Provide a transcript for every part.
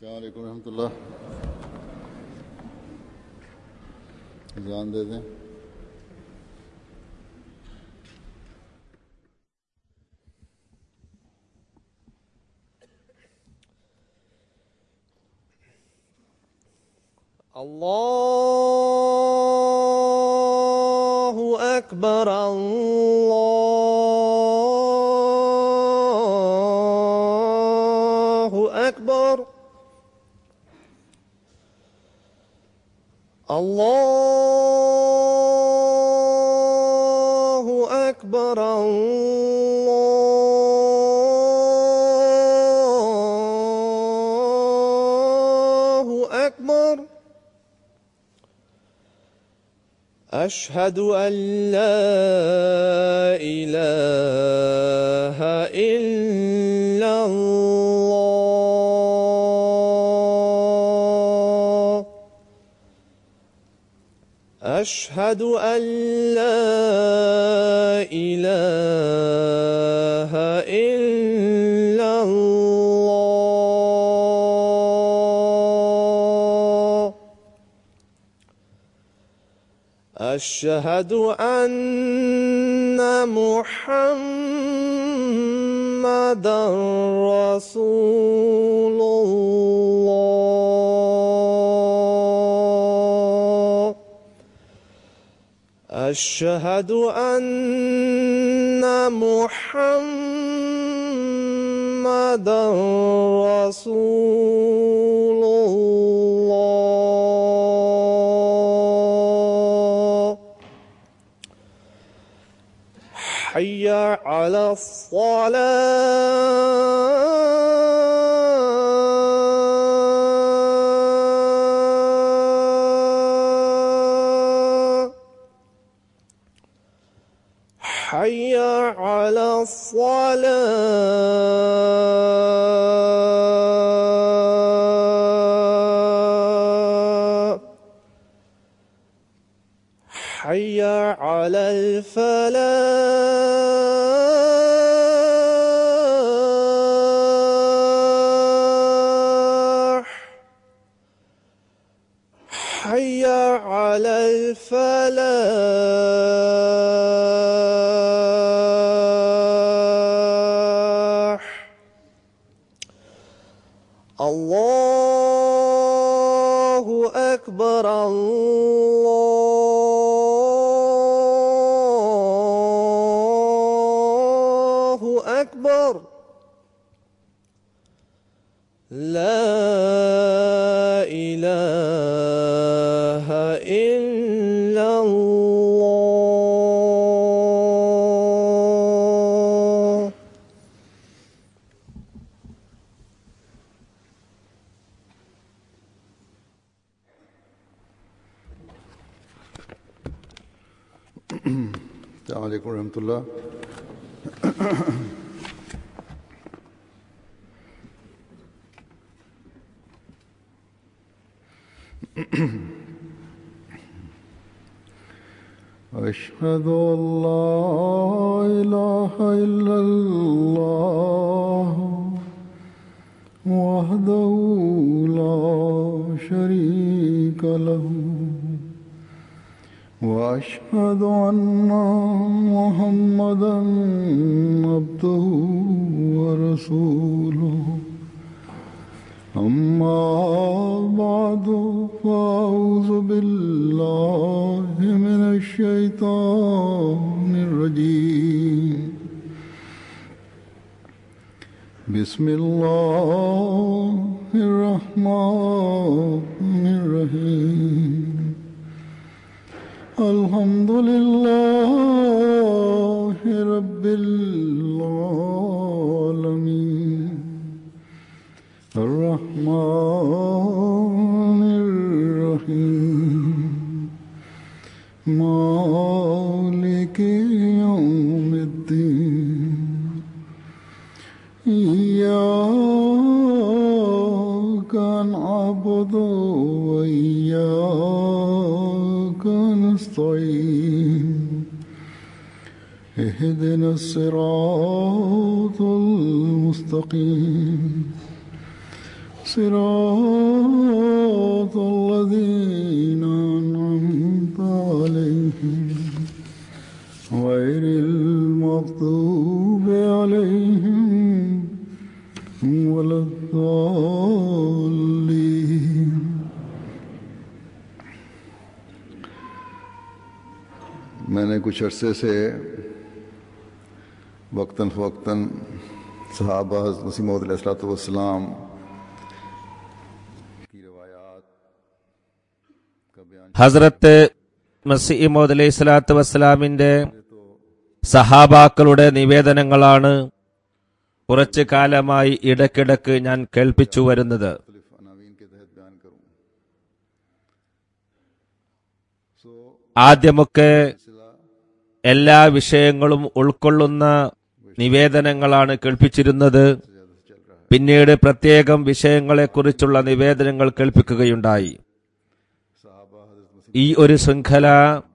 अलैक्म रहमतुल्लाह अजान दे दें الله أكبر الله أكبر الله أكبر الله أكبر أشهد أن لا إله إلا الله أشهد أن لا إله إلا الله أشهد أن محمدا رسول الله أشهد أن محمدا رسول الله حي على الصلاة حي على الصلاة حي على الفلاح حي على الفلاح الله أكبر الله أكبر لا إله إلا الله السلام عليكم ورحمة الله أشهد أن لا إله إلا الله وحده لا شريك له واشهد ان محمدا عبده ورسوله اما بعد فاعوذ بالله من الشيطان الرجيم بسم الله الرحمن الرحيم الحمد لله رب العالمين الرحمن الرحيم مالك يوم الدين إياك نعبد وإياك نستعين اهدنا الصراط المستقيم صراط الذين أنعمت عليهم غير المغضوب عليهم ولا الضالين मैंने कुछ अरसे से वक्ता फ़वक्ता सहाबा वसीम वसलाम की रवायात का बयान ഹസ്രത്ത് മസീമോദ് അലൈഹി സ്വലാത്തു വസ്സലാമിന്റെ സഹാബാക്കളുടെ നിവേദനങ്ങളാണ് കുറച്ചു കാലമായി ഇടയ്ക്കിടയ്ക്ക് ഞാൻ കേൾപ്പിച്ചു വരുന്നത് मुख्तलिफ अनावीन के तहत बयान करूँ सो ആദ്യമൊക്കെ എല്ലാ വിഷയങ്ങളും ഉൾക്കൊള്ളുന്ന നിവേദനങ്ങളാണ് കേൾപ്പിച്ചിരുന്നത് പിന്നീട് പ്രത്യേകം വിഷയങ്ങളെക്കുറിച്ചുള്ള നിവേദനങ്ങൾ കേൾപ്പിക്കുകയുണ്ടായി साहबा हजरत मसीह ഈ ഒരു ശൃംഖല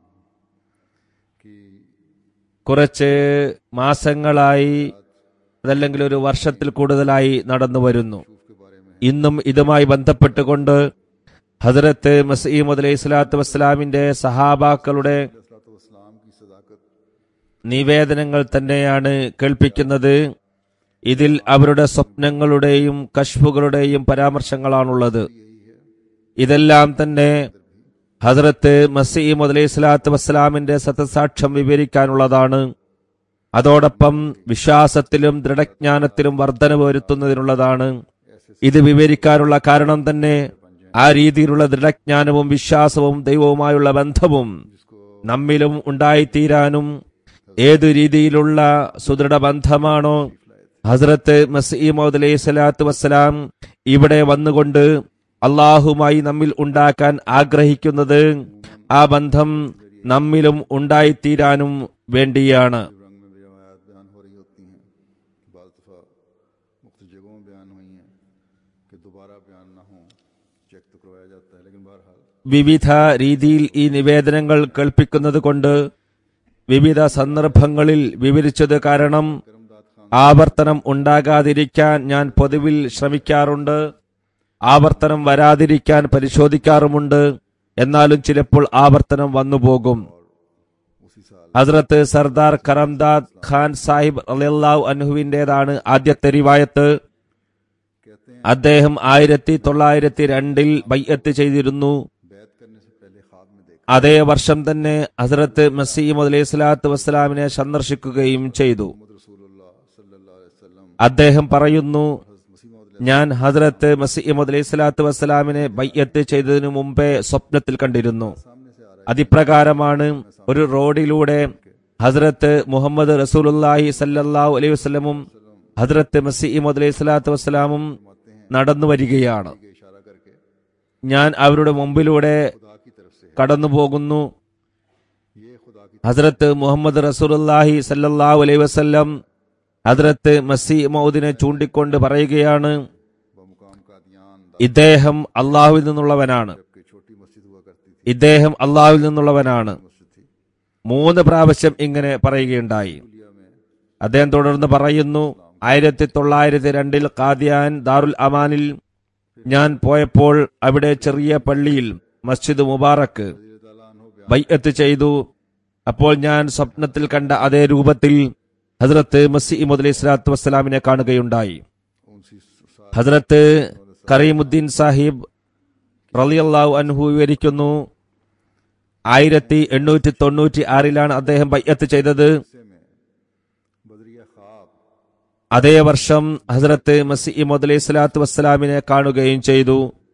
की കുറച്ച് മാസങ്ങളായി അതല്ലെങ്കിൽ ഒരു വർഷത്തിൽ കൂടുതലായി നടന്നു വരുന്നു के बारे में ഇന്നും ഇതുമായി ബന്ധപ്പെട്ടുകൊണ്ട് ഹജറത്ത് മസീമദ് അലൈഹി സ്വലാത്തു വസ്സലാമിന്റെ സഹാബാക്കളുടെ इस्लाम की सदाकत നിവേദനങ്ങൾ തന്നെയാണ് കേൾപ്പിക്കുന്നത് ഇതിൽ അവരുടെ സ്വപ്നങ്ങളുടെയും കശ്ഫുകളുടെയും പരാമർശങ്ങളാണുള്ളത് ഇതെല്ലാം തന്നെ ഹസ്രത്ത് മസീമദ് അലൈഹി സ്വലാത്തു വസ്സലാമിന്റെ സത്യസാക്ഷ്യം വിവരിക്കാനുള്ളതാണ് അതോടൊപ്പം വിശ്വാസത്തിലും ദൃഢജ്ഞാനത്തിലും വർധന വരുത്തുന്നതിനുള്ളതാണ് ഇത് വിവരിക്കാനുള്ള കാരണം തന്നെ ആ രീതിയിലുള്ള ദൃഢജ്ഞാനവും വിശ്വാസവും ദൈവവുമായുള്ള ബന്ധവും നമ്മിലും ഉണ്ടായിത്തീരാനും ഏതു രീതിയിലുള്ള സുദൃഢ ബന്ധമാണോ ഹസ്രത്ത് മസീമോദ് അലൈഹി സ്വലാത്തു വസ്സലാം ഇവിടെ വന്നുകൊണ്ട് അള്ളാഹുമായി നമ്മിൽ ഉണ്ടാക്കാൻ ആഗ്രഹിക്കുന്നത് ആ ബന്ധം നമ്മിലും ഉണ്ടായിത്തീരാനും വേണ്ടിയാണ് रंग में भी रवायात बयान हो रही होती हैं बाज़ दफ़ा मुख्त जगहों में बयान हुई हैं कि दोबारा बयान ना हो चेक तो करवाया जाता है लेकिन बहरहाल വിവിധ രീതിയിൽ ഈ നിവേദനങ്ങൾ കേൾപ്പിക്കുന്നത് കൊണ്ട് വിവിധ സന്ദർഭങ്ങളിൽ വിവരിച്ചത് കാരണം ആവർത്തനം ഉണ്ടാകാതിരിക്കാൻ ഞാൻ പൊതുവിൽ ശ്രമിക്കാറുണ്ട് ആവർത്തനം വരാതിരിക്കാൻ പരിശോധിക്കാറുമുണ്ട് എന്നാലും ചിലപ്പോൾ ആവർത്തനം വന്നുപോകും ഹസ്രത്ത് സർദാർ കറംദാദ് ഖാൻ സാഹിബ് അലിയല്ലാഹു അൻഹുവിന്റേതാണ് ആദ്യത്തെ റിവായത്ത് അദ്ദേഹം ആയിരത്തി തൊള്ളായിരത്തി രണ്ടിൽ ബയ്യത്ത് ചെയ്തിരുന്നു बैत करने से पहले ख्वाब में देखा അതേ വർഷം തന്നെ ഹസ്രത്ത് മസീമദ് അലൈഹി സ്വലാത്തു വസ്സലാമിനെ സന്ദർശിക്കുകയും ചെയ്തു रसूलुल्लाह सल्लल्लाहु अलैहि वसल्लम അദ്ദേഹം പറയുന്നു मसीह मौद ഞാൻ ഹസ്രത്ത് മസീമദ് അലൈഹി സ്വലാത്തു വസ്സലാമിനെ ബയ്യത്ത് ചെയ്തതിനു മുമ്പേ സ്വപ്നത്തിൽ കണ്ടിരുന്നു सामने से आ रहा അതിപ്രകാരമാണ് ഒരു റോഡിലൂടെ ഹസ്രത്ത് മുഹമ്മദ് റസൂലുല്ലാഹി സല്ലല്ലാഹു അലൈഹി വസല്ലമും ഹസ്രത്ത് മസീമദ് അലൈഹി സ്വലാത്തു വസ്സലാമും നടന്നു വരികയാണ് है इशारा करके ഞാൻ അവരുടെ മുമ്പിലൂടെ खुदा की तरफ से കടന്നു പോകുന്നു ये खुदा की ഹസ്രത്ത് മുഹമ്മദ് റസൂലുല്ലാഹി സല്ലല്ലാഹു അലൈഹി വസല്ലം ഹസ്രത്ത് മസീ മൗദിനെ ചൂണ്ടിക്കൊണ്ട് പറയുകയാണ് बमुकाम का ध्यान ഇദ്ദേഹം അള്ളാഹുവിൽ നിന്നുള്ളവനാണ് जबकि छोटी मस्जिद हुआ करती थी ഇദ്ദേഹം അള്ളാഹുവിൽ നിന്നുള്ളവനാണ് मस्जिद थी മൂന്ന് പ്രാവശ്യം ഇങ്ങനെ പറയുകയുണ്ടായി दुनिया में അദ്ദേഹം തുടർന്ന് പറയുന്നു ആയിരത്തി തൊള്ളായിരത്തി രണ്ടിൽ ഖാദിയാൻ ദാറുൽ അമാനിൽ ഞാൻ പോയപ്പോൾ അവിടെ ചെറിയ പള്ളിയിൽ മസ്ജിദ് മുബാറക്ക് ബൈഅത്ത് ചെയ്തു അപ്പോൾ ഞാൻ സ്വപ്നത്തിൽ കണ്ട അതേ രൂപത്തിൽ ഹസ്രത്ത് മസീമദ് അലൈഹി സ്വലാത്തു വസ്സലാമിനെ കാണുകയുണ്ടായി उनसी साल ഹസ്രത്ത് കറീമുദ്ദീൻ സാഹിബ് റളിയല്ലാഹു അൻഹു വിവരിക്കുന്നു ആയിരത്തി എണ്ണൂറ്റി തൊണ്ണൂറ്റി ആറിലാണ് അദ്ദേഹം ബയ്യത്ത് ചെയ്തത് से में बदरिया ख्वाब അതേ വർഷം ഹസ്രത്ത് മസീമദ് അലൈഹി സ്വലാത്തു വസ്സലാമിനെ കാണുകയും ചെയ്തു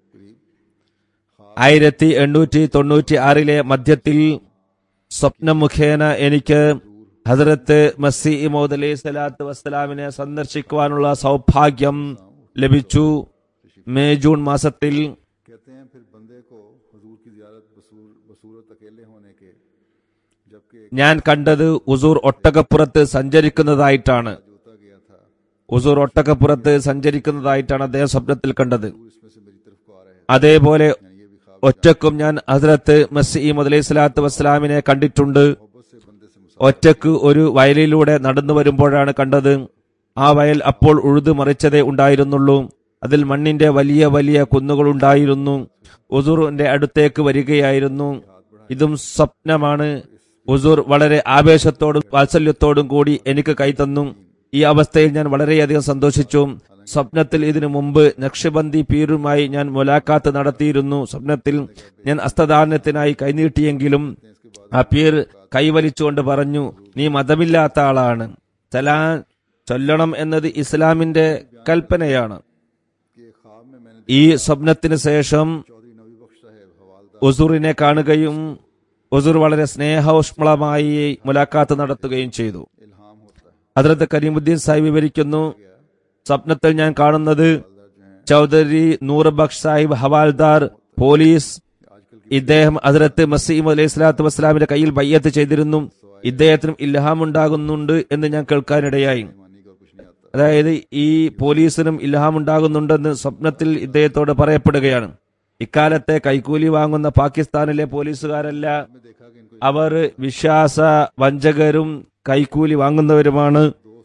ആയിരത്തി എണ്ണൂറ്റി തൊണ്ണൂറ്റി ആറിലെ മധ്യത്തിൽ സ്വപ്നം മുഖേന എനിക്ക് ഹസ്രത്ത് മസീമോദ് അലൈഹി സ്വലാത്തു വസ്സലാമിനെ സന്ദർശിക്കുവാനുള്ള സൗഭാഗ്യം ലഭിച്ചു മെയ് ജൂൺ മാസത്തിൽ कहते हैं फिर बंदे को हजूर की जियारत बसूर बसूरत अकेले होने के जबकि एक ഞാൻ കണ്ടത് ഉസൂർ ഒട്ടകപ്പുറത്ത് സഞ്ചരിക്കുന്നതായിട്ടാണ് जोता गया था ഉസൂർ ഒട്ടകപ്പുറത്ത് സഞ്ചരിക്കുന്നതായിട്ടാണ് അദ്ദേഹം സ്വപ്നത്തിൽ കണ്ടത് दूर इसमें से मेरी तरफ को आ रहे हैं അതേപോലെ यानी ये भी ख्वाब ഒറ്റക്കും ഞാൻ ഹസ്രത്ത് മസീമദ് അലൈഹി സ്വലാത്തു വസ്സലാമിനെ കണ്ടിട്ടുണ്ട് मोहब्बत से बंदे से मुसा ഒറ്റക്ക് ഒരു വയലിലൂടെ നടന്നു വരുമ്പോഴാണ് കണ്ടത് ആ വയൽ അപ്പോൾ ഉഴുതു മറിച്ചതേ ഉണ്ടായിരുന്നുള്ളൂ അതിൽ മണ്ണിന്റെ വലിയ വലിയ കുന്നുകളുണ്ടായിരുന്നു ഉസൂറിന്റെ അടുത്തേക്ക് വരികയായിരുന്നു ഇതും സ്വപ്നമാണ് ഉസൂർ വളരെ ആവേശത്തോടും വാത്സല്യത്തോടും കൂടി എനിക്ക് കൈതന്നു ഈ അവസ്ഥയിൽ ഞാൻ വളരെയധികം സന്തോഷിച്ചു സ്വപ്നത്തിൽ ഇതിനു മുമ്പ് നക്ഷബന്ദി പീരുമായി ഞാൻ മുലാഖാത്ത് നടത്തിയിരുന്നു സ്വപ്നത്തിൽ ഞാൻ അസ്തദാനത്തിനായി കൈനീട്ടിയെങ്കിലും ആ പീർ കൈവലിച്ചുകൊണ്ട് പറഞ്ഞു നീ മതമില്ലാത്ത ആളാണ് സലാൻ ചൊല്ലണം എന്നത് ഇസ്ലാമിന്റെ കൽപ്പനയാണ് कि एक ख्वाब में मैंने ഈ സ്വപ്നത്തിന് ശേഷം चौधरी नबी बख्श साहेब हवालदार ഉസൂറിനെ കാണുകയും ഉസൂർ വളരെ സ്നേഹോഷ്മളമായി മുലാഖാത്ത് നടത്തുകയും ചെയ്തു इल्हाम होता है ഹദ്രത്ത് കരീമുദ്ദീൻ സാഹിബ് വിവരിക്കുന്നു സ്വപ്നത്തിൽ ഞാൻ കാണുന്നത് ചൗധരി നൂർ ബക്ഷ് സാഹിബ് ഹവാൽദാർ പോലീസ് ഇദ്ദേഹം ഹദ്രത്ത് മസീം അലൈഹി സ്വലാത്തു വസ്സലാമിന്റെ കയ്യിൽ ബയ്യത്ത് ചെയ്തിരുന്നു ഇദ്ദേഹത്തിനും ഇൽഹാം ഉണ്ടാകുന്നുണ്ട് എന്ന് ഞാൻ കേൾക്കാനിടയായി मानी का कुछ नहीं आता അതായത് ഈ പോലീസിനും ഇൽഹാം ഉണ്ടാകുന്നുണ്ടെന്ന് സ്വപ്നത്തിൽ ഇദ്ദേഹത്തോട് പറയപ്പെടുകയാണ് ഇക്കാലത്തെ കൈക്കൂലി വാങ്ങുന്ന പാകിസ്ഥാനിലെ പോലീസുകാരല്ല मैं देखा कि इनको അവർ വിശ്വാസ വഞ്ചകരും കൈക്കൂലി വാങ്ങുന്നവരുമാണ്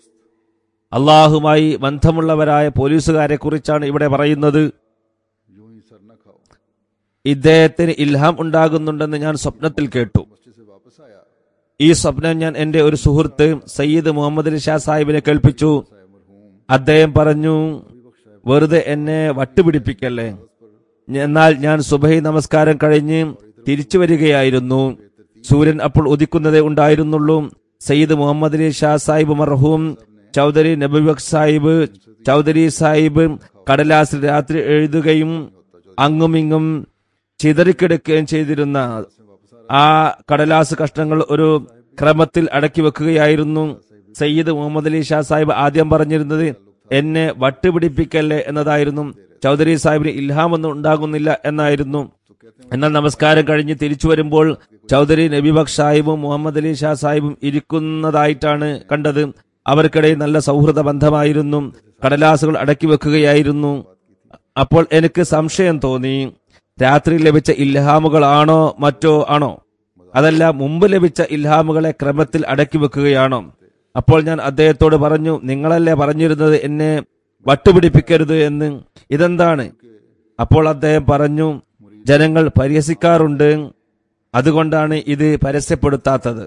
അള്ളാഹുമായി ബന്ധമുള്ളവരായ പോലീസുകാരെ കുറിച്ചാണ് ഇവിടെ പറയുന്നത് यूं ही सर न खाओ ഇദ്ദേഹത്തിന് ഇൽഹാം ഉണ്ടാകുന്നുണ്ടെന്ന് ഞാൻ സ്വപ്നത്തിൽ കേട്ടു मस्जिद से वापस आया ഈ സ്വപ്നം ഞാൻ എന്റെ ഒരു സുഹൃത്ത് സയ്യിദ് മുഹമ്മദ് അലി ഷാ സാഹിബിനെ കേൾപ്പിച്ചു അദ്ദേഹം പറഞ്ഞു വെറുതെ എന്നെ വട്ടുപിടിപ്പിക്കല്ലേ എന്നാൽ ഞാൻ സുബഹി നമസ്കാരം കഴിഞ്ഞ് തിരിച്ചു വരികയായിരുന്നു സൂര്യൻ അപ്പോൾ ഉദിക്കുന്നതേ ഉണ്ടായിരുന്നുള്ളൂ സയ്യിദ് മുഹമ്മദ് അലി ഷാ സാഹിബ് മർഹൂം ചൗധരി നബിബക് സാഹിബ് ചൗധരി സാഹിബ് കടലാസിൽ രാത്രി എഴുതുകയും അങ്ങുമിങ്ങും ചിതറിക്കിടക്കുകയും ചെയ്തിരുന്ന ആ കടലാസ് കഷ്ണങ്ങൾ ഒരു ക്രമത്തിൽ അടക്കി വെക്കുകയായിരുന്നു സയ്യിദ് മുഹമ്മദ് അലി ഷാ സാഹിബ് ആദ്യം പറഞ്ഞിരുന്നത് എന്നെ വട്ടുപിടിപ്പിക്കല്ലേ എന്നതായിരുന്നു ചൗധരി സാഹിബിന് ഇൽഹാമൊന്നും ഉണ്ടാകുന്നില്ല എന്നായിരുന്നു എന്നാൽ നമസ്കാരം കഴിഞ്ഞ് തിരിച്ചു വരുമ്പോൾ ചൗധരി നബിബക് സാഹിബും മുഹമ്മദ് അലി ഷാ സാഹിബും ഇരിക്കുന്നതായിട്ടാണ് കണ്ടത് അവർക്കിടയിൽ നല്ല സൗഹൃദ ബന്ധമായിരുന്നു കടലാസുകൾ അടക്കി വെക്കുകയായിരുന്നു അപ്പോൾ എനിക്ക് സംശയം തോന്നി രാത്രി ലഭിച്ച ഇൽഹാമുകളാണോ മറ്റോ ആണോ അതല്ല മുമ്പ് ലഭിച്ച ഇൽഹാമുകളെ ക്രമത്തിൽ അടക്കി വെക്കുകയാണോ അപ്പോൾ ഞാൻ അദ്ദേഹത്തോട് പറഞ്ഞു നിങ്ങളല്ലേ പറഞ്ഞിരുന്നത് എന്നെ വട്ടുപിടിപ്പിക്കരുത് എന്ന് ഇതെന്താണ് അപ്പോൾ അദ്ദേഹം പറഞ്ഞു ജനങ്ങൾ പരിഹസിക്കാറുണ്ട് അതുകൊണ്ടാണ് ഇത് പരസ്യപ്പെടുത്താത്തത്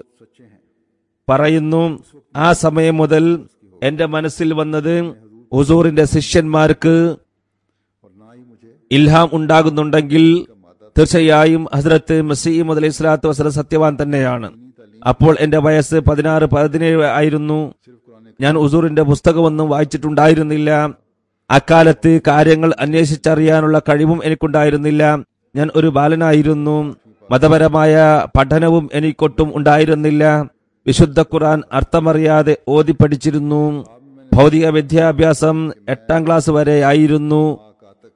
പറയുന്നു ആ സമയം മുതൽ എന്റെ മനസ്സിൽ വന്നത് ഹുസൂറിന്റെ ശിഷ്യന്മാർക്ക് और ना ही मुझे ഇൽഹാം ഉണ്ടാകുന്നുണ്ടെങ്കിൽ തീർച്ചയായും ഹസ്രത്ത് മസീം അലൈഹി സ്വലാത്തു വസ്സലാം സത്യവാൻ തന്നെയാണ് അപ്പോൾ എന്റെ വയസ്സ് പതിനാറ് പതിനേഴ് ആയിരുന്നു ഞാൻ ഉസൂറിന്റെ പുസ്തകമൊന്നും വായിച്ചിട്ടുണ്ടായിരുന്നില്ല അക്കാലത്ത് കാര്യങ്ങൾ അന്വേഷിച്ചറിയാനുള്ള കഴിവും എനിക്കുണ്ടായിരുന്നില്ല ഞാൻ ഒരു ബാലനായിരുന്നു മതപരമായ പഠനവും എനിക്കൊട്ടും ഉണ്ടായിരുന്നില്ല വിശുദ്ധ ഖുർആൻ അർത്ഥമറിയാതെ ഓതി പഠിച്ചിരുന്നു ഭൗതിക വിദ്യാഭ്യാസം എട്ടാം ക്ലാസ് വരെ ആയിരുന്നു कातक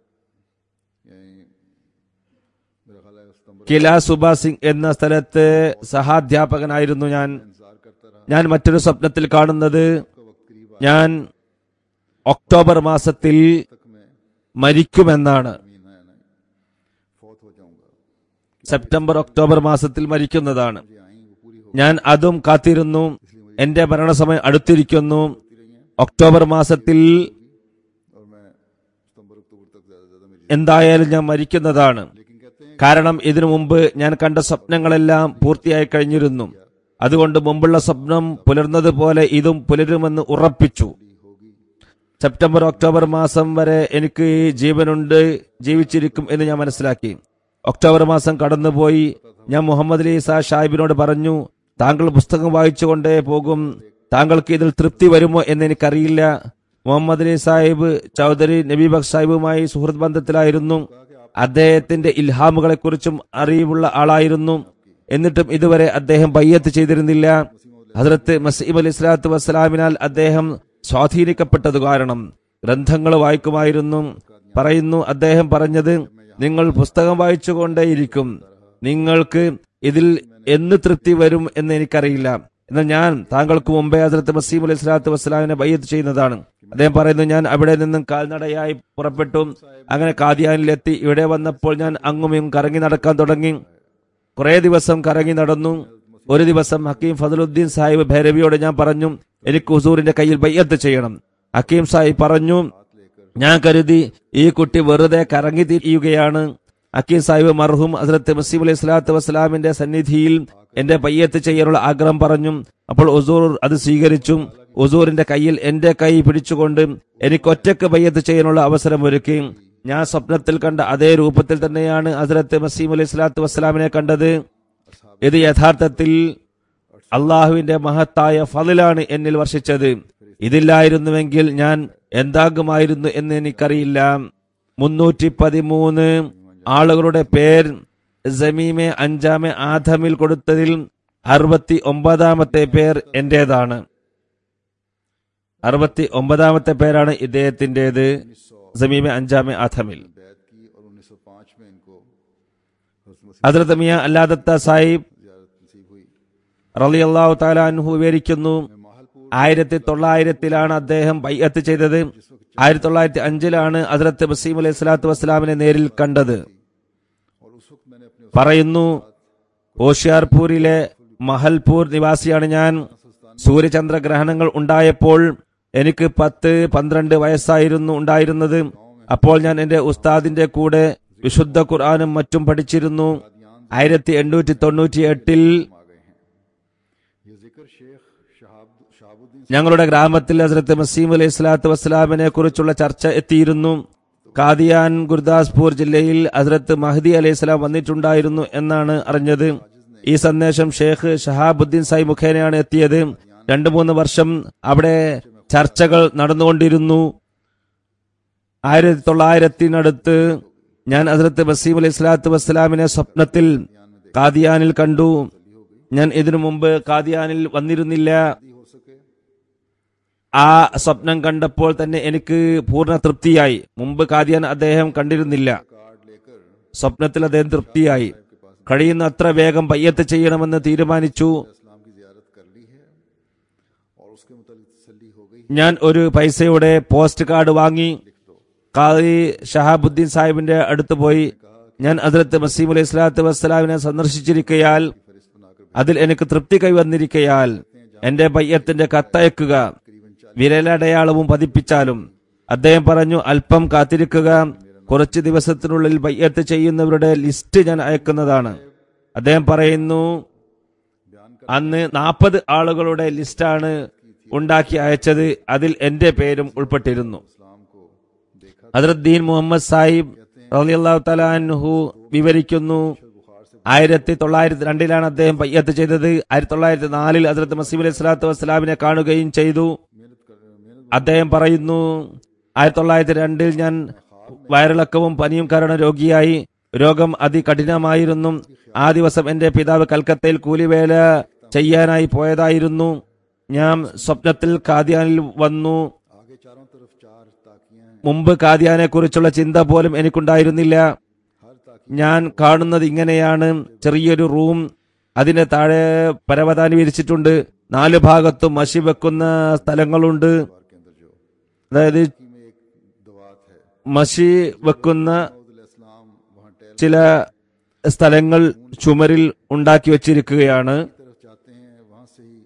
यही मेरा ख्याल है सितंबर കില സുബാ സിംഗ് എന്ന സ്ഥലത്ത് സഹാധ്യാപകനായിരുന്നു ഞാൻ इंतजार करता रहा ഞാൻ മറ്റൊരു സ്വപ്നത്തിൽ കാണുന്നത് का वक्त करीब ഞാൻ ഒക്ടോബർ മാസത്തിൽ तक मैं മരിക്കുമെന്നാണ് मीन है नहीं फौत हो जाऊंगा സെപ്റ്റംബർ ഒക്ടോബർ മാസത്തിൽ മരിക്കുന്നതാണ് मुझे आई वो पूरी हो ഞാൻ അതും കാത്തിരുന്നു എന്റെ മരണസമയം അടുത്തിരിക്കുന്നു ഒക്ടോബർ മാസത്തിൽ और मैं सितंबर अक्टूबर तक ज्यादा ज्यादा मेरी എന്തായാലും ഞാൻ മരിക്കുന്നതാണ് लेकिन कहते हैं കാരണം ഇതിനു മുമ്പ് ഞാൻ കണ്ട സ്വപ്നങ്ങളെല്ലാം പൂർത്തിയായി കഴിഞ്ഞിരുന്നു അതുകൊണ്ട് മുമ്പുള്ള സ്വപ്നം പുലർന്നതുപോലെ ഇതും പുലരുമെന്ന് ഉറപ്പിച്ചു സെപ്റ്റംബർ ഒക്ടോബർ മാസം വരെ എനിക്ക് ജീവനുണ്ട് ജീവിച്ചിരിക്കും എന്ന് ഞാൻ മനസ്സിലാക്കി ഒക്ടോബർ മാസം കടന്നുപോയി ഞാൻ മുഹമ്മദ് അലി സാ ഷാഹിബിനോട് പറഞ്ഞു താങ്കൾ പുസ്തകം വായിച്ചുകൊണ്ടേ പോകും താങ്കൾക്ക് ഇതിൽ തൃപ്തി വരുമോ എന്ന് എനിക്കറിയില്ല മുഹമ്മദ് അലി സാഹിബ് ചൗധരി നബീബക് സാഹിബുമായി സുഹൃത്ത് ബന്ധത്തിലായിരുന്നു അദ്ദേഹത്തിന്റെ ഇൽഹാമുകളെ കുറിച്ചും അറിവുള്ള ആളായിരുന്നു എന്നിട്ടും ഇതുവരെ അദ്ദേഹം ബയ്യത്ത് ചെയ്തിരുന്നില്ല ഹസ്രത്ത് മസീബ് അലി സ്വലാത്തു വസ്സലാമിനാൽ അദ്ദേഹം സ്വാധീനിക്കപ്പെട്ടത് കാരണം ഗ്രന്ഥങ്ങൾ വായിക്കുമായിരുന്നു പറയുന്നു അദ്ദേഹം പറഞ്ഞത് നിങ്ങൾ പുസ്തകം വായിച്ചുകൊണ്ടേയിരിക്കും നിങ്ങൾക്ക് ഇതിൽ എന്ന് തൃപ്തി വരും എന്ന് എനിക്കറിയില്ല എന്നാൽ ഞാൻ താങ്കൾക്ക് മുമ്പേ ഹസ്രത്ത് മസീബ് അലൈഹി സ്വലാത്തു വസ്സലാമിനെ ബയ്യത്ത് ചെയ്യുന്നതാണ് അദ്ദേഹം പറയുന്നു ഞാൻ അവിടെ നിന്നും കാൽനടയായി പുറപ്പെട്ടു അങ്ങനെ കാദിയാനിലെത്തി ഇവിടെ വന്നപ്പോൾ ഞാൻ അങ്ങും കറങ്ങി നടക്കാൻ തുടങ്ങി കുറെ ദിവസം കറങ്ങി നടന്നു ഒരു ദിവസം ഹക്കീം ഫസലുദ്ദീൻ സാഹിബ് ഭൈരവിയോട് ഞാൻ പറഞ്ഞു എനിക്ക് ഹുസൂറിന്റെ കയ്യിൽ ബയ്യത്ത് ചെയ്യണം ഹക്കീം സാഹിബ് പറഞ്ഞു ഞാൻ കരുതി ഈ കുട്ടി വെറുതെ കറങ്ങി തിരിയുകയാണ് അക്കീം സാഹിബ് മർഹൂം ഹസ്രത്ത് മസീബ് അലൈഹി സ്വലാത്തു വസ്സലാമിന്റെ സന്നിധിയിൽ എന്റെ പയ്യത്ത് ചെയ്യാനുള്ള ആഗ്രഹം പറഞ്ഞു അപ്പോൾ ഉസൂർ അത് സ്വീകരിച്ചു ഉസൂറിന്റെ കയ്യിൽ എന്റെ കൈ പിടിച്ചുകൊണ്ട് എനിക്ക് ഒറ്റക്ക് പയ്യത്ത് ചെയ്യാനുള്ള അവസരം ഒരുക്കി ഞാൻ സ്വപ്നത്തിൽ കണ്ട അതേ രൂപത്തിൽ തന്നെയാണ് ഹസ്രത്ത് മസീം അലൈഹി സ്വലാത്തു വസ്സലാമിനെ കണ്ടത് ഇത് യഥാർത്ഥത്തിൽ അള്ളാഹുവിന്റെ മഹത്തായ ഫതിലാണ് എന്നിൽ വർഷിച്ചത് ഇതില്ലായിരുന്നുവെങ്കിൽ ഞാൻ എന്താകുമായിരുന്നു എന്ന് എനിക്കറിയില്ല മുന്നൂറ്റി പതിമൂന്ന് ആളുകളുടെ പേർ ജമീമെ അഞ്ചാമെ ആധമിൽ കൊടുത്തതിൽ അറുപത്തി ഒമ്പതാമത്തെ പേർ എന്റേതാണ് അറുപത്തി ഒമ്പതാമത്തെ പേരാണ് ഇദ്ദേഹത്തിൻ്റെത് ജമീമെ അഞ്ചാമെ ആധമിൽ बैत की और 1905 में इनको हज़रत मसीह ഹദ്രത്ത് മിയ അല്ലാദത്ത സാഹിബ് ज़ियारत नसीब हुई റലി അള്ളാഹു താലാൻഹു വിവരിക്കുന്നു ആയിരത്തി തൊള്ളായിരത്തിലാണ് അദ്ദേഹം ബൈഅത്ത് ചെയ്തത് ആയിരത്തി തൊള്ളായിരത്തി അഞ്ചിലാണ് ഹസ്രത്ത് ബസീം അലൈഹി സ്വലാത്തു വസ്സലാമിനെ നേരിൽ കണ്ടത് और उस वक्त मैंने अपने പറയുന്നു ഹോഷിയാർപൂരിലെ മഹൽപൂർ നിവാസിയാണ് ഞാൻ സൂര്യചന്ദ്ര ഗ്രഹണങ്ങൾ ഉണ്ടായപ്പോൾ എനിക്ക് പത്ത് പന്ത്രണ്ട് വയസ്സായിരുന്നു ഉണ്ടായിരുന്നത് അപ്പോൾ ഞാൻ എന്റെ ഉസ്താദിന്റെ കൂടെ വിശുദ്ധ ഖുർആാനും മറ്റും പഠിച്ചിരുന്നു ആയിരത്തി എണ്ണൂറ്റി തൊണ്ണൂറ്റി എട്ടിൽ आ गए हैं ये जिक्र शेख शहाब शहाबुद्दीन ഞങ്ങളുടെ ഗ്രാമത്തിൽ ഹസ്രത്ത് മസീം അലൈഹി സ്വലാത്തു വസ്സലാമിനെ കുറിച്ചുള്ള ചർച്ച എത്തിയിരുന്നു കാദിയാൻ ഗുർദാസ്പൂർ ജില്ലയിൽ ഹസ്രത്ത് മഹദി അലൈഹി സ്വലാം വന്നിട്ടുണ്ടായിരുന്നു എന്നാണ് അറിഞ്ഞത് ഈ സന്ദേശം ഷേഖ് ഷഹാബുദ്ദീൻ സായി മുഖേനയാണ് എത്തിയത് രണ്ടു മൂന്ന് വർഷം അവിടെ ചർച്ചകൾ നടന്നുകൊണ്ടിരുന്നു ആയിരത്തി തൊള്ളായിരത്തിനടുത്ത് ഞാൻ ഹസ്രത്ത് ബസീം അലൈഹി സ്വലാത്തു വസ്സലാമിനെ സ്വപ്നത്തിൽ കാദിയാനിൽ കണ്ടു ഞാൻ ഇതിനു മുമ്പ് കാദിയാനിൽ വന്നിരുന്നില്ല हो सके ആ സ്വപ്നം കണ്ടപ്പോൾ തന്നെ എനിക്ക് പൂർണ്ണ തൃപ്തിയായി മുമ്പ് കാദിയാൻ അദ്ദേഹം കണ്ടിരുന്നില്ല कार्ड लेकर സ്വപ്നത്തിൽ അദ്ദേഹം തൃപ്തിയായി കഴിയുന്ന അത്ര വേഗം പയ്യത്ത് ചെയ്യണമെന്ന് തീരുമാനിച്ചു इस्लाम की जियारत कर ली है और उसके मुतालिक तसल्ली हो गई ഞാൻ ഒരു പൈസയുടെ പോസ്റ്റ് കാർഡ് വാങ്ങി ഖാദി ഷഹാബുദ്ദീൻ സാഹിബിന്റെ അടുത്ത് പോയി ഞാൻ അതിർത്ത് മസീം അലൈഹി സ്വലാത്തു വസ്സലാമിനെ സന്ദർശിച്ചിരിക്കയാൽ फरिस्त बनाकर അതിൽ എനിക്ക് തൃപ്തി കൈവന്നിരിക്കയാൽ എന്റെ പയ്യത്തിന്റെ കത്തയക്കുക വിരലടയാളവും പതിപ്പിച്ചാലും അദ്ദേഹം പറഞ്ഞു അല്പം കാത്തിരിക്കുക കുറച്ച് ദിവസത്തിനുള്ളിൽ ബയ്യത്ത് ചെയ്യുന്നവരുടെ ലിസ്റ്റ് ഞാൻ അയക്കുന്നതാണ് അദ്ദേഹം പറയുന്നു അന്ന് നാൽപ്പത് ആളുകളുടെ ലിസ്റ്റാണ് ഉണ്ടാക്കി അയച്ചത് അതിൽ എന്റെ പേരും ഉൾപ്പെട്ടിരുന്നു इस्लाम को देखा ഹദ്രദ്ദീൻ മുഹമ്മദ് സാഹിബ് റളിയല്ലാഹു തആല അൻഹു വിവരിക്കുന്നു ആയിരത്തി തൊള്ളായിരത്തി രണ്ടിലാണ് അദ്ദേഹം പയ്യത്ത് ചെയ്തത് ആയിരത്തി തൊള്ളായിരത്തി നാലിൽ ഹസ്രത്ത് മസീം അലൈഹി സ്വലാത്തു വസ്സലാമിനെ കാണുകയും ചെയ്തു അദ്ദേഹം പറയുന്നു ആയിരത്തി തൊള്ളായിരത്തി രണ്ടിൽ ഞാൻ വയറിളക്കവും പനിയും കാരണം രോഗിയായി രോഗം അതികഠിനമായിരുന്നു ആ ദിവസം എന്റെ പിതാവ് കൽക്കത്തയിൽ കൂലിവേല ചെയ്യാനായി പോയതായിരുന്നു ഞാൻ സ്വപ്നത്തിൽ കാദ്യാനിൽ വന്നു आगे चारों तरफ चार ताकियां हैं മുമ്പ് കാദ്യാനെ കുറിച്ചുള്ള ചിന്ത പോലും എനിക്കുണ്ടായിരുന്നില്ല हर ताकी ഞാൻ കാണുന്നത് ഇങ്ങനെയാണ് ചെറിയൊരു റൂം അതിന് താഴെ പരവതാനി വിരിച്ചിട്ടുണ്ട് നാല് ഭാഗത്തും മഷി വെക്കുന്ന സ്ഥലങ്ങളുണ്ട് के अंदर जो അതായത് में एक दवात है മഷി വെക്കുന്ന इस्लाम वहाँ टहल ചില സ്ഥലങ്ങൾ ചുമരിൽ ഉണ്ടാക്കി വച്ചിരിക്കുകയാണ് तरफ जाते हैं वहाँ से ही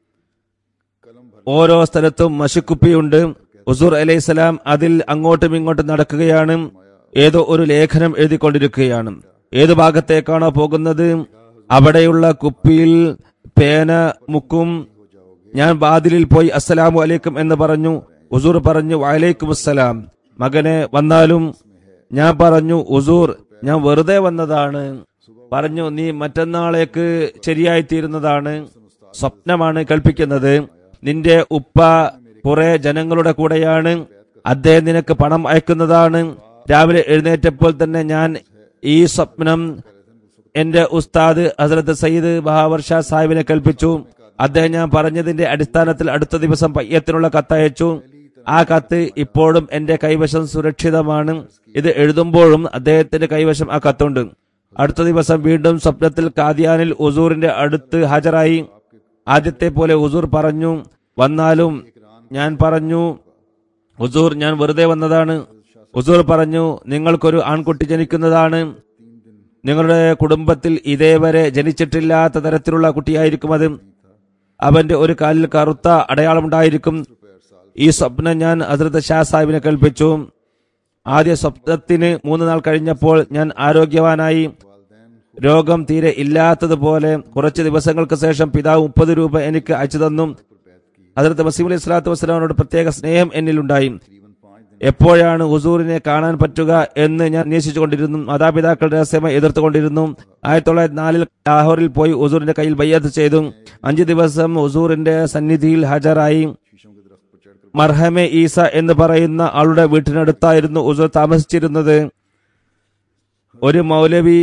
कलम भर ഓരോ സ്ഥലത്തും മഷിക്കുപ്പിയുണ്ട് ഹുസൂർ അലൈഹിസ്സലാം അതിൽ അങ്ങോട്ടും ഇങ്ങോട്ടും നടക്കുകയാണ് ഏതോ ഒരു ലേഖനം എഴുതിക്കൊണ്ടിരിക്കുകയാണ് ഏത് ഭാഗത്തേക്കാണോ പോകുന്നത് അവിടെയുള്ള കുപ്പിയിൽ പേന മുക്കും ഞാൻ വാതിലിൽ പോയി അസ്സലാമു അലൈക്കും എന്ന് പറഞ്ഞു ഹുസൂർ പറഞ്ഞു വലൈക്കും അസ്സലാം മകനെ വന്നാലും ഞാൻ പറഞ്ഞു ഹുസൂർ ഞാൻ വെറുതെ വന്നതാണ് പറഞ്ഞു നീ മറ്റന്നാളേക്ക് ശരിയായി തീരുന്നതാണ് സ്വപ്നമാണ് കൽപ്പിക്കുന്നത് നിന്റെ ഉപ്പ കുറെ ജനങ്ങളുടെ കൂടെയാണ് അദ്ദേഹം നിനക്ക് പണം അയക്കുന്നതാണ് രാവിലെ എഴുന്നേറ്റപ്പോൾ തന്നെ ഞാൻ ഈ സ്വപ്നം എന്റെ ഉസ്താദ് ഹസരത്ത് സയ്യിദ് ബഹാവർ ഷാ സാഹിബിനെ കൽപ്പിച്ചു അദ്ദേഹം ഞാൻ പറഞ്ഞതിന്റെ അടിസ്ഥാനത്തിൽ അടുത്ത ദിവസം പയ്യത്തിനുള്ള കത്തയച്ചു ആ കത്ത് ഇപ്പോഴും എന്റെ കൈവശം സുരക്ഷിതമാണ് ഇത് എഴുതുമ്പോഴും അദ്ദേഹത്തിന്റെ കൈവശം ആ കത്തുണ്ട് അടുത്ത ദിവസം വീണ്ടും സ്വപ്നത്തിൽ കാദിയാനിൽ ഉസൂറിന്റെ അടുത്ത് ഹാജരായി ആദ്യത്തെ പോലെ ഉസൂർ പറഞ്ഞു വന്നാലും ഞാൻ പറഞ്ഞു ഉസൂർ ഞാൻ വെറുതെ വന്നതാണ് ഉസൂർ പറഞ്ഞു നിങ്ങൾക്കൊരു ആൺകുട്ടി ജനിക്കുന്നതാണ് നിങ്ങളുടെ കുടുംബത്തിൽ ഇതേവരെ ജനിച്ചിട്ടില്ലാത്ത തരത്തിലുള്ള കുട്ടിയായിരിക്കും അത് അവന്റെ ഒരു കാലിൽ കറുത്ത അടയാളമുണ്ടായിരിക്കും ഈ സ്വപ്നം ഞാൻ ഹസ്രത്ത് ഷാ സാഹിബിനെ കൽപ്പിച്ചു ആദ്യ സ്വപ്നത്തിന് മൂന്ന് നാൾ കഴിഞ്ഞപ്പോൾ ഞാൻ ആരോഗ്യവാനായി രോഗം തീരെ ഇല്ലാത്തതുപോലെ കുറച്ച് ദിവസങ്ങൾക്ക് ശേഷം പിതാവ് മുപ്പത് രൂപ എനിക്ക് അയച്ചു തന്നു ഹസരത്ത് മസീം അലൈഹി സ്വലാത്തു വസ്സലാമിനോട് പ്രത്യേക സ്നേഹം എന്നിലുണ്ടായി എപ്പോഴാണ് ഹുസൂറിനെ കാണാൻ പറ്റുക എന്ന് ഞാൻ അന്വേഷിച്ചുകൊണ്ടിരുന്നു മാതാപിതാക്കൾ രഹസ്യമായി എതിർത്തുകൊണ്ടിരുന്നു ആയിരത്തി തൊള്ളായിരത്തി നാലിൽ ലാഹോറിൽ പോയി ഹുസൂറിന്റെ കയ്യിൽ ബയ്യത്ത് ചെയ്തു അഞ്ചു ദിവസം ഹുസൂറിന്റെ സന്നിധിയിൽ ഹാജരായി മർഹമെ ഈസ എന്ന് പറയുന്ന ആളുടെ വീട്ടിനടുത്തായിരുന്നു ഹുസൂർ താമസിച്ചിരുന്നത് ഒരു മൗലവി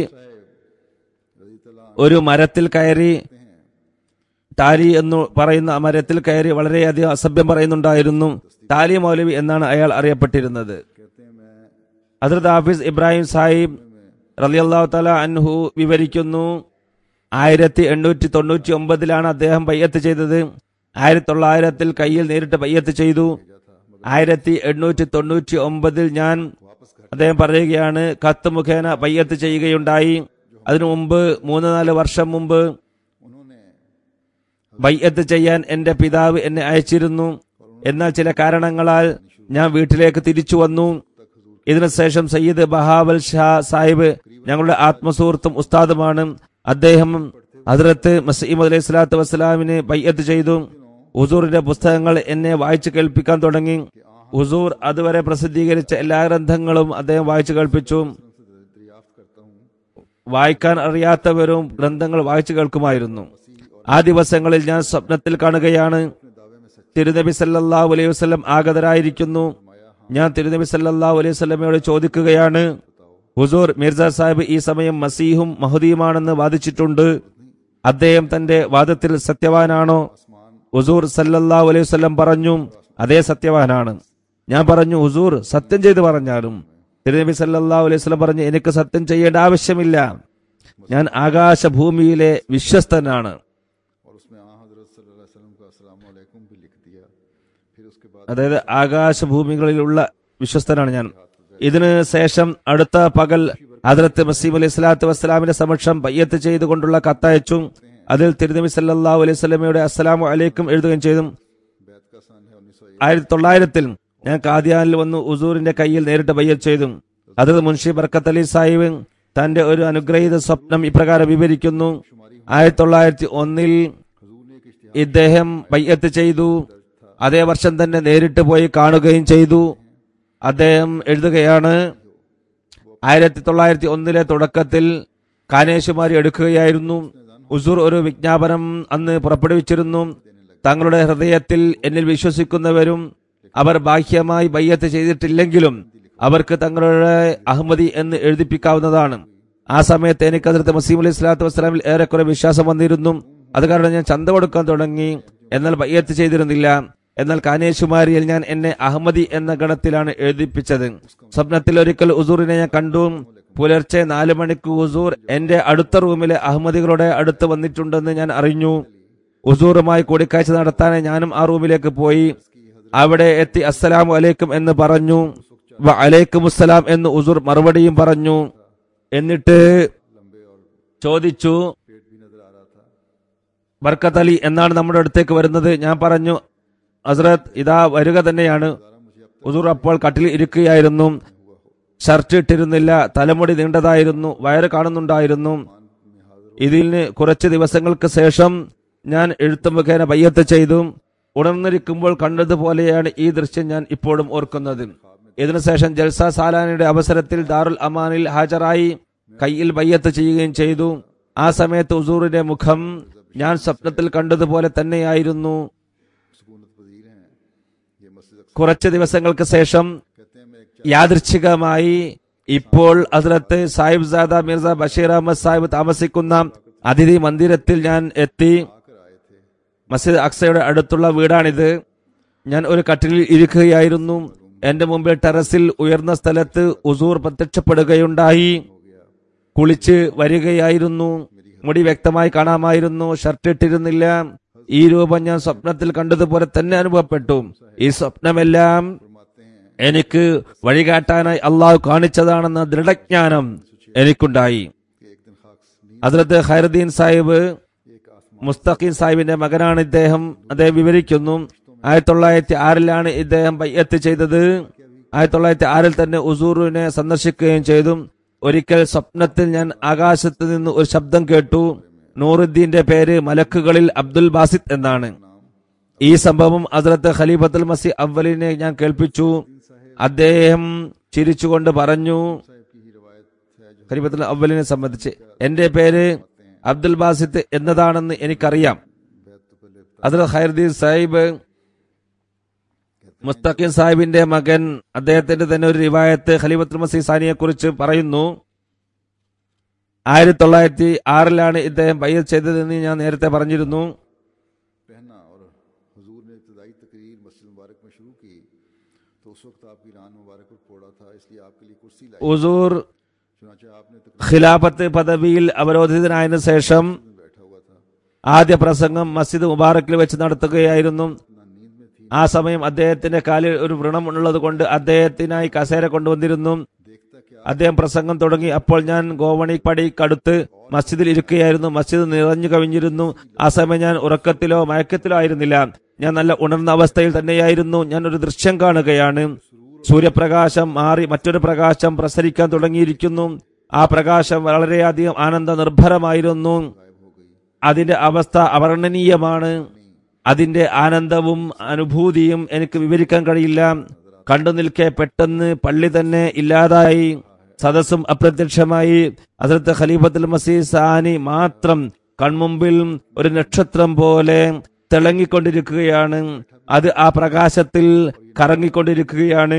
ഒരു മരത്തിൽ കയറി ടാലി എന്ന് പറയുന്ന ആ മരത്തിൽ കയറി വളരെയധികം അസഭ്യം പറയുന്നുണ്ടായിരുന്നു ടാലി മൗലവി എന്നാണ് അയാൾ അറിയപ്പെട്ടിരുന്നത് ഹസ്രത്ത് ഹാഫിസ് ഇബ്രാഹിം സാഹിബ് റലിയല്ലാഹു തല അൻഹു വിവരിക്കുന്നു ആയിരത്തി എണ്ണൂറ്റി തൊണ്ണൂറ്റി ഒമ്പതിലാണ് അദ്ദേഹം ബയ്യത്ത് ചെയ്തത് ആയിരത്തി തൊള്ളായിരത്തിൽ കയ്യിൽ നേരിട്ട് ബയ്യത്ത് ചെയ്തു ആയിരത്തി എണ്ണൂറ്റി തൊണ്ണൂറ്റി ഒമ്പതിൽ ഞാൻ അദ്ദേഹം പറയുകയാണ് കത്ത് മുഖേന ബയ്യത്ത് ചെയ്യുകയുണ്ടായി അതിനു മുമ്പ് മൂന്ന് നാല് വർഷം മുമ്പ് ബയ്യത്ത് ചെയ്യാൻ എന്റെ പിതാവ് എന്നെ അയച്ചിരുന്നു എന്നാൽ ചില കാരണങ്ങളാൽ ഞാൻ വീട്ടിലേക്ക് തിരിച്ചു വന്നു ഇതിനുശേഷം സയ്യിദ് ബഹാവൽ ഷാ സാഹിബ് ഞങ്ങളുടെ ആത്മസുഹൃത്തും ഉസ്താദുമാണ് അദ്ദേഹം ഹദ്രത്ത് മസീം അലൈഹി സ്വലാത്തു വസ്സലാമിന് ബയ്യത്ത് ചെയ്തു ഹുസൂറിന്റെ പുസ്തകങ്ങൾ എന്നെ വായിച്ചു കേൾപ്പിക്കാൻ തുടങ്ങി ഹുസൂർ അതുവരെ പ്രസിദ്ധീകരിച്ച എല്ലാ ഗ്രന്ഥങ്ങളും അദ്ദേഹം വായിച്ചു കേൾപ്പിച്ചു വായിക്കാൻ അറിയാത്തവരും ഗ്രന്ഥങ്ങൾ വായിച്ചു കേൾക്കുമായിരുന്നു ആ ദിവസങ്ങളിൽ ഞാൻ സ്വപ്നത്തിൽ കാണുകയാണ് തിരുനബി സല്ലല്ലാഹു അലൈഹി വസല്ലം ആഗതരായിരിക്കുന്നു ഞാൻ തിരുനബി സല്ലല്ലാഹു അലൈഹി വസല്ലമയോട് ചോദിക്കുകയാണ് ഹുസൂർ മിർസ സാഹിബ് ഈ സമയം മസീഹും മഹുദിയുമാണെന്ന് വാദിച്ചിട്ടുണ്ട് അദ്ദേഹം തന്റെ വാദത്തിൽ സത്യവാനാണോ ഹുസൂർ സല്ലല്ലാഹു അലൈഹി വസല്ലം പറഞ്ഞു അതേ സത്യവാനാണ് ഞാൻ പറഞ്ഞു ഹുസൂർ സത്യം ചെയ്ത് പറഞ്ഞാലും തിരുനബി സല്ലല്ലാഹു അലൈഹി വസല്ലം പറഞ്ഞു എനിക്ക് സത്യം ചെയ്യേണ്ട ആവശ്യമില്ല ഞാൻ ആകാശഭൂമിയിലെ വിശ്വസ്തനാണ് और उसमें आ हजरत सल्लल्लाहु अलैहि वसल्लम का अस्सलाम वालेकुम भी लिख दिया फिर उसके बाद അതായത് ആകാശഭൂമികളിലുള്ള വിശ്വസ്തനാണ് ഞാൻ ഇതിന് ശേഷം അടുത്ത പകൽ ഹദ്രത്ത് മസീം അലൈഹി സ്വലാത്തു വസ്സലാമിന്റെ സമക്ഷം ബയ്യത്ത് ചെയ്തുകൊണ്ടുള്ള കത്തയച്ചു അതിൽ തിരുനബി സല്ലല്ലാഹു അലൈഹി സ്വലമയുടെ അസ്സലാമു അലൈക്കും എഴുതുകയും ചെയ്തു बैत का सन है उन्नीस सौ ആയിരത്തി തൊള്ളായിരത്തിൽ ഞാൻ കാദിയാനിൽ വന്ന് ഉസൂറിന്റെ കയ്യിൽ നേരിട്ട് ബയ്യത്ത് ചെയ്തു അത് മുൻഷി ബർക്കത്ത് അലി സാഹിബ് തന്റെ ഒരു അനുഗ്രഹീത സ്വപ്നം ഇപ്രകാരം വിവരിക്കുന്നു ആയിരത്തി തൊള്ളായിരത്തി ഒന്നിൽ ഇദ്ദേഹം ബയ്യത്ത് ചെയ്തു അതേ വർഷം തന്നെ നേരിട്ട് പോയി കാണുകയും ചെയ്തു അദ്ദേഹം എഴുതുകയാണ് ആയിരത്തി തൊള്ളായിരത്തി ഒന്നിലെ തുടക്കത്തിൽ കാനേശുമാരി എടുക്കുകയായിരുന്നു ഉസൂർ ഒരു വിജ്ഞാപനം അന്ന് പുറപ്പെടുവിച്ചിരുന്നു തങ്ങളുടെ ഹൃദയത്തിൽ എന്നിൽ വിശ്വസിക്കുന്നവരും അവർ ബാഹ്യമായി ബയ്യത്ത് ചെയ്തിട്ടില്ലെങ്കിലും അവർക്ക് തങ്ങളുടെ അഹമ്മദി എന്ന് എഴുതിപ്പിക്കാവുന്നതാണ് ആ സമയത്ത് എനിക്ക് അതിർത്ത് മസീം അലൈഹി സ്വലാത്തു വസ്സലാമിൽ ഏറെക്കുറെ വിശ്വാസം വന്നിരുന്നു അത് കാരണം ഞാൻ ചന്ത കൊടുക്കാൻ തുടങ്ങി എന്നാൽ ബയ്യത്ത് ചെയ്തിരുന്നില്ല എന്നാൽ കാനേശുമാരിയിൽ ഞാൻ എന്നെ അഹമ്മദി എന്ന ഗണത്തിലാണ് എഴുതിപ്പിച്ചത് സ്വപ്നത്തിൽ ഒരിക്കൽ ഉസൂറിനെ ഞാൻ കണ്ടു പുലർച്ചെ നാലു മണിക്ക് ഉസൂർ എന്റെ അടുത്ത റൂമിലെ അഹമ്മദികളുടെ അടുത്ത് വന്നിട്ടുണ്ടെന്ന് ഞാൻ അറിഞ്ഞു ഉസൂറുമായി കൂടിക്കാഴ്ച നടത്താൻ ഞാനും ആ റൂമിലേക്ക് പോയി അവിടെ എത്തി അസ്സലാമു അലൈക്കും എന്ന് പറഞ്ഞു വ അലൈക്കും അസ്സലാം എന്ന് ഉസൂർ മറുപടിയും പറഞ്ഞു എന്നിട്ട് ചോദിച്ചു ബർക്കത്ത് അലി എന്നാണ് നമ്മുടെ അടുത്തേക്ക് വരുന്നത് ഞാൻ പറഞ്ഞു ഹസ്രത്ത് ഇതാ വരിക തന്നെയാണ് ഉസൂർ അപ്പോൾ കട്ടിൽ ഇരിക്കുകയായിരുന്നു ഷർട്ട് ഇട്ടിരുന്നില്ല തലമുടി നീണ്ടതായിരുന്നു വയറ് കാണുന്നുണ്ടായിരുന്നു ഇതിന് കുറച്ച് ദിവസങ്ങൾക്ക് ശേഷം ഞാൻ എഴുത്ത് മുഖേന ബയ്യത്ത് ചെയ്തു ഉണർന്നിരിക്കുമ്പോൾ കണ്ടതുപോലെയാണ് ഈ ദൃശ്യം ഞാൻ ഇപ്പോഴും ഓർക്കുന്നത് ഇതിനുശേഷം ജൽസ സാലാനിയുടെ അവസരത്തിൽ ദാറുൽ അമാനിൽ ഹാജരായി കയ്യിൽ ബയ്യത്ത് ചെയ്യുകയും ചെയ്തു ആ സമയത്ത് ഉസൂറിന്റെ മുഖം ഞാൻ സ്വപ്നത്തിൽ കണ്ടതുപോലെ തന്നെയായിരുന്നു सुकूनत पजीर हैं ये मस्जिद अक्सर കുറച്ച് ദിവസങ്ങൾക്ക് ശേഷം कहते हैं मैं एक യാദൃച്ഛികമായി ഇപ്പോൾ ഹസ്രത്ത് സാഹിബ് സാദ മിർസ ബഷീർ അഹമ്മദ് സാഹിബ് താമസിക്കുന്ന അതിഥി മന്ദിരത്തിൽ ഞാൻ എത്തി आकर आए थे മസ്ജിദ് അക്സയുടെ അടുത്തുള്ള വീടാണിത് ഞാൻ ഒരു കട്ടിലിൽ ഇരിക്കുകയായിരുന്നു എന്റെ മുമ്പിൽ ടെറസിൽ ഉയർന്ന സ്ഥലത്ത് ഉസൂർ പ്രത്യക്ഷപ്പെടുകയുണ്ടായി കുളിച്ച് വരികയായിരുന്നു മുടി വ്യക്തമായി കാണാമായിരുന്നു ഷർട്ട് ഇട്ടിരുന്നില്ല ഈ രൂപം ഞാൻ സ്വപ്നത്തിൽ കണ്ടതുപോലെ തന്നെ അനുഭവപ്പെട്ടു ഈ സ്വപ്നമെല്ലാം फरमाते हैं എനിക്ക് വഴികാട്ടാനായി അള്ളാഹു കാണിച്ചതാണെന്ന ദൃഢജ്ഞാനം എനിക്കുണ്ടായി कि एक दिन खाक नींद അതിലത്ത് ഖൈറുദ്ദീൻ സാഹിബ് एक आसमान മുസ്തഖീൻ സാഹിബിന്റെ മകനാണ് ഇദ്ദേഹം അദ്ദേഹം വിവരിക്കുന്നു ആയിരത്തി തൊള്ളായിരത്തി ആറിലാണ് ഇദ്ദേഹം ബയ്യത്ത് ചെയ്തത് ആയിരത്തി തൊള്ളായിരത്തി ആറിൽ തന്നെ ഉസൂറിനെ സന്ദർശിക്കുകയും ചെയ്തു ഒരിക്കൽ സ്വപ്നത്തിൽ ഞാൻ ആകാശത്ത് നിന്ന് ഒരു ശബ്ദം കേട്ടു നൂറുദ്ദീന്റെ പേര് മലക്കുകളിൽ അബ്ദുൽ ബാസിദ് എന്നാണ് ഈ സംഭവം ഹസ്രത്ത് ഖലീഫത്തുൽ മസി അവലിനെ ഞാൻ കേൾപ്പിച്ചു അദ്ദേഹം ചിരിച്ചുകൊണ്ട് പറഞ്ഞു ഖലീഫത്തുൽ അവലിനെ സംബന്ധിച്ച് എന്റെ പേര് അബ്ദുൽ ബാസിദ് എന്നതാണെന്ന് എനിക്കറിയാം ഹസ്രത്ത് ഖൈറുദ്ദീൻ സാഹിബ് മുസ്തഖീം സാഹിബിന്റെ മകൻ അദ്ദേഹത്തിന്റെ തന്നെ ഒരു റിവായത്ത് ഖലീഫത്തുൽ മസീ സാനിയെ കുറിച്ച് പറയുന്നു ആയിരത്തി തൊള്ളായിരത്തി ആറിലാണ് ഇദ്ദേഹം ബയ്യൽ ചെയ്തതെന്ന് ഞാൻ നേരത്തെ പറഞ്ഞിരുന്നു पहना और हुजूर ने इब्तदाई तकरीर मस्जिद मुबारक में शुरू की तो उस वक्त आपकी रान मुबारक पर फोड़ा था इसलिए आपके लिए कुर्सी लाई ഉസൂർ चुनाचे आपने तकरीर ഖിലാഫത്ത് പദവിയിൽ അവരോധിതനായതിനു ശേഷം में बैठा हुआ था ആദ്യ പ്രസംഗം മസ്ജിദ് മുബാറക്കിൽ വെച്ച് നടത്തുകയായിരുന്നു ना नींद में थी ആ സമയം അദ്ദേഹത്തിന്റെ കാലിൽ ഒരു വ്രണം ഉള്ളത് കൊണ്ട് അദ്ദേഹത്തിനായി കസേര കൊണ്ടുവന്നിരുന്നു देखता क्या അദ്ദേഹം പ്രസംഗം തുടങ്ങി അപ്പോൾ ഞാൻ ഗോവണി പടിക്കടുത്ത് മസ്ജിദിൽ ഇരിക്കുകയായിരുന്നു മസ്ജിദ് നിറഞ്ഞു കവിഞ്ഞിരുന്നു ആ സമയം ഞാൻ ഉറക്കത്തിലോ മയക്കത്തിലോ ആയിരുന്നില്ല ഞാൻ നല്ല ഉണർന്ന അവസ്ഥയിൽ തന്നെയായിരുന്നു ഞാൻ ഒരു ദൃശ്യം കാണുകയാണ് സൂര്യപ്രകാശം മാറി മറ്റൊരു പ്രകാശം പ്രസരിക്കാൻ തുടങ്ങിയിരിക്കുന്നു ആ പ്രകാശം വളരെയധികം ആനന്ദ നിർഭരമായിരുന്നു അതിന്റെ അവസ്ഥ അവർണ്ണനീയമാണ് അതിന്റെ ആനന്ദവും അനുഭൂതിയും എനിക്ക് വിവരിക്കാൻ കഴിയില്ല കണ്ടു നിൽക്കെ പെട്ടെന്ന് പള്ളി തന്നെ ഇല്ലാതായി സദസ്സും അപ്രത്യക്ഷമായി അതിർത്ത് ഖലീഫത്തുൽ മസീദ് സാനി മാത്രം കൺമുമ്പിൽ ഒരു നക്ഷത്രം പോലെ തിളങ്ങിക്കൊണ്ടിരിക്കുകയാണ് അത് ആ പ്രകാശത്തിൽ കറങ്ങിക്കൊണ്ടിരിക്കുകയാണ്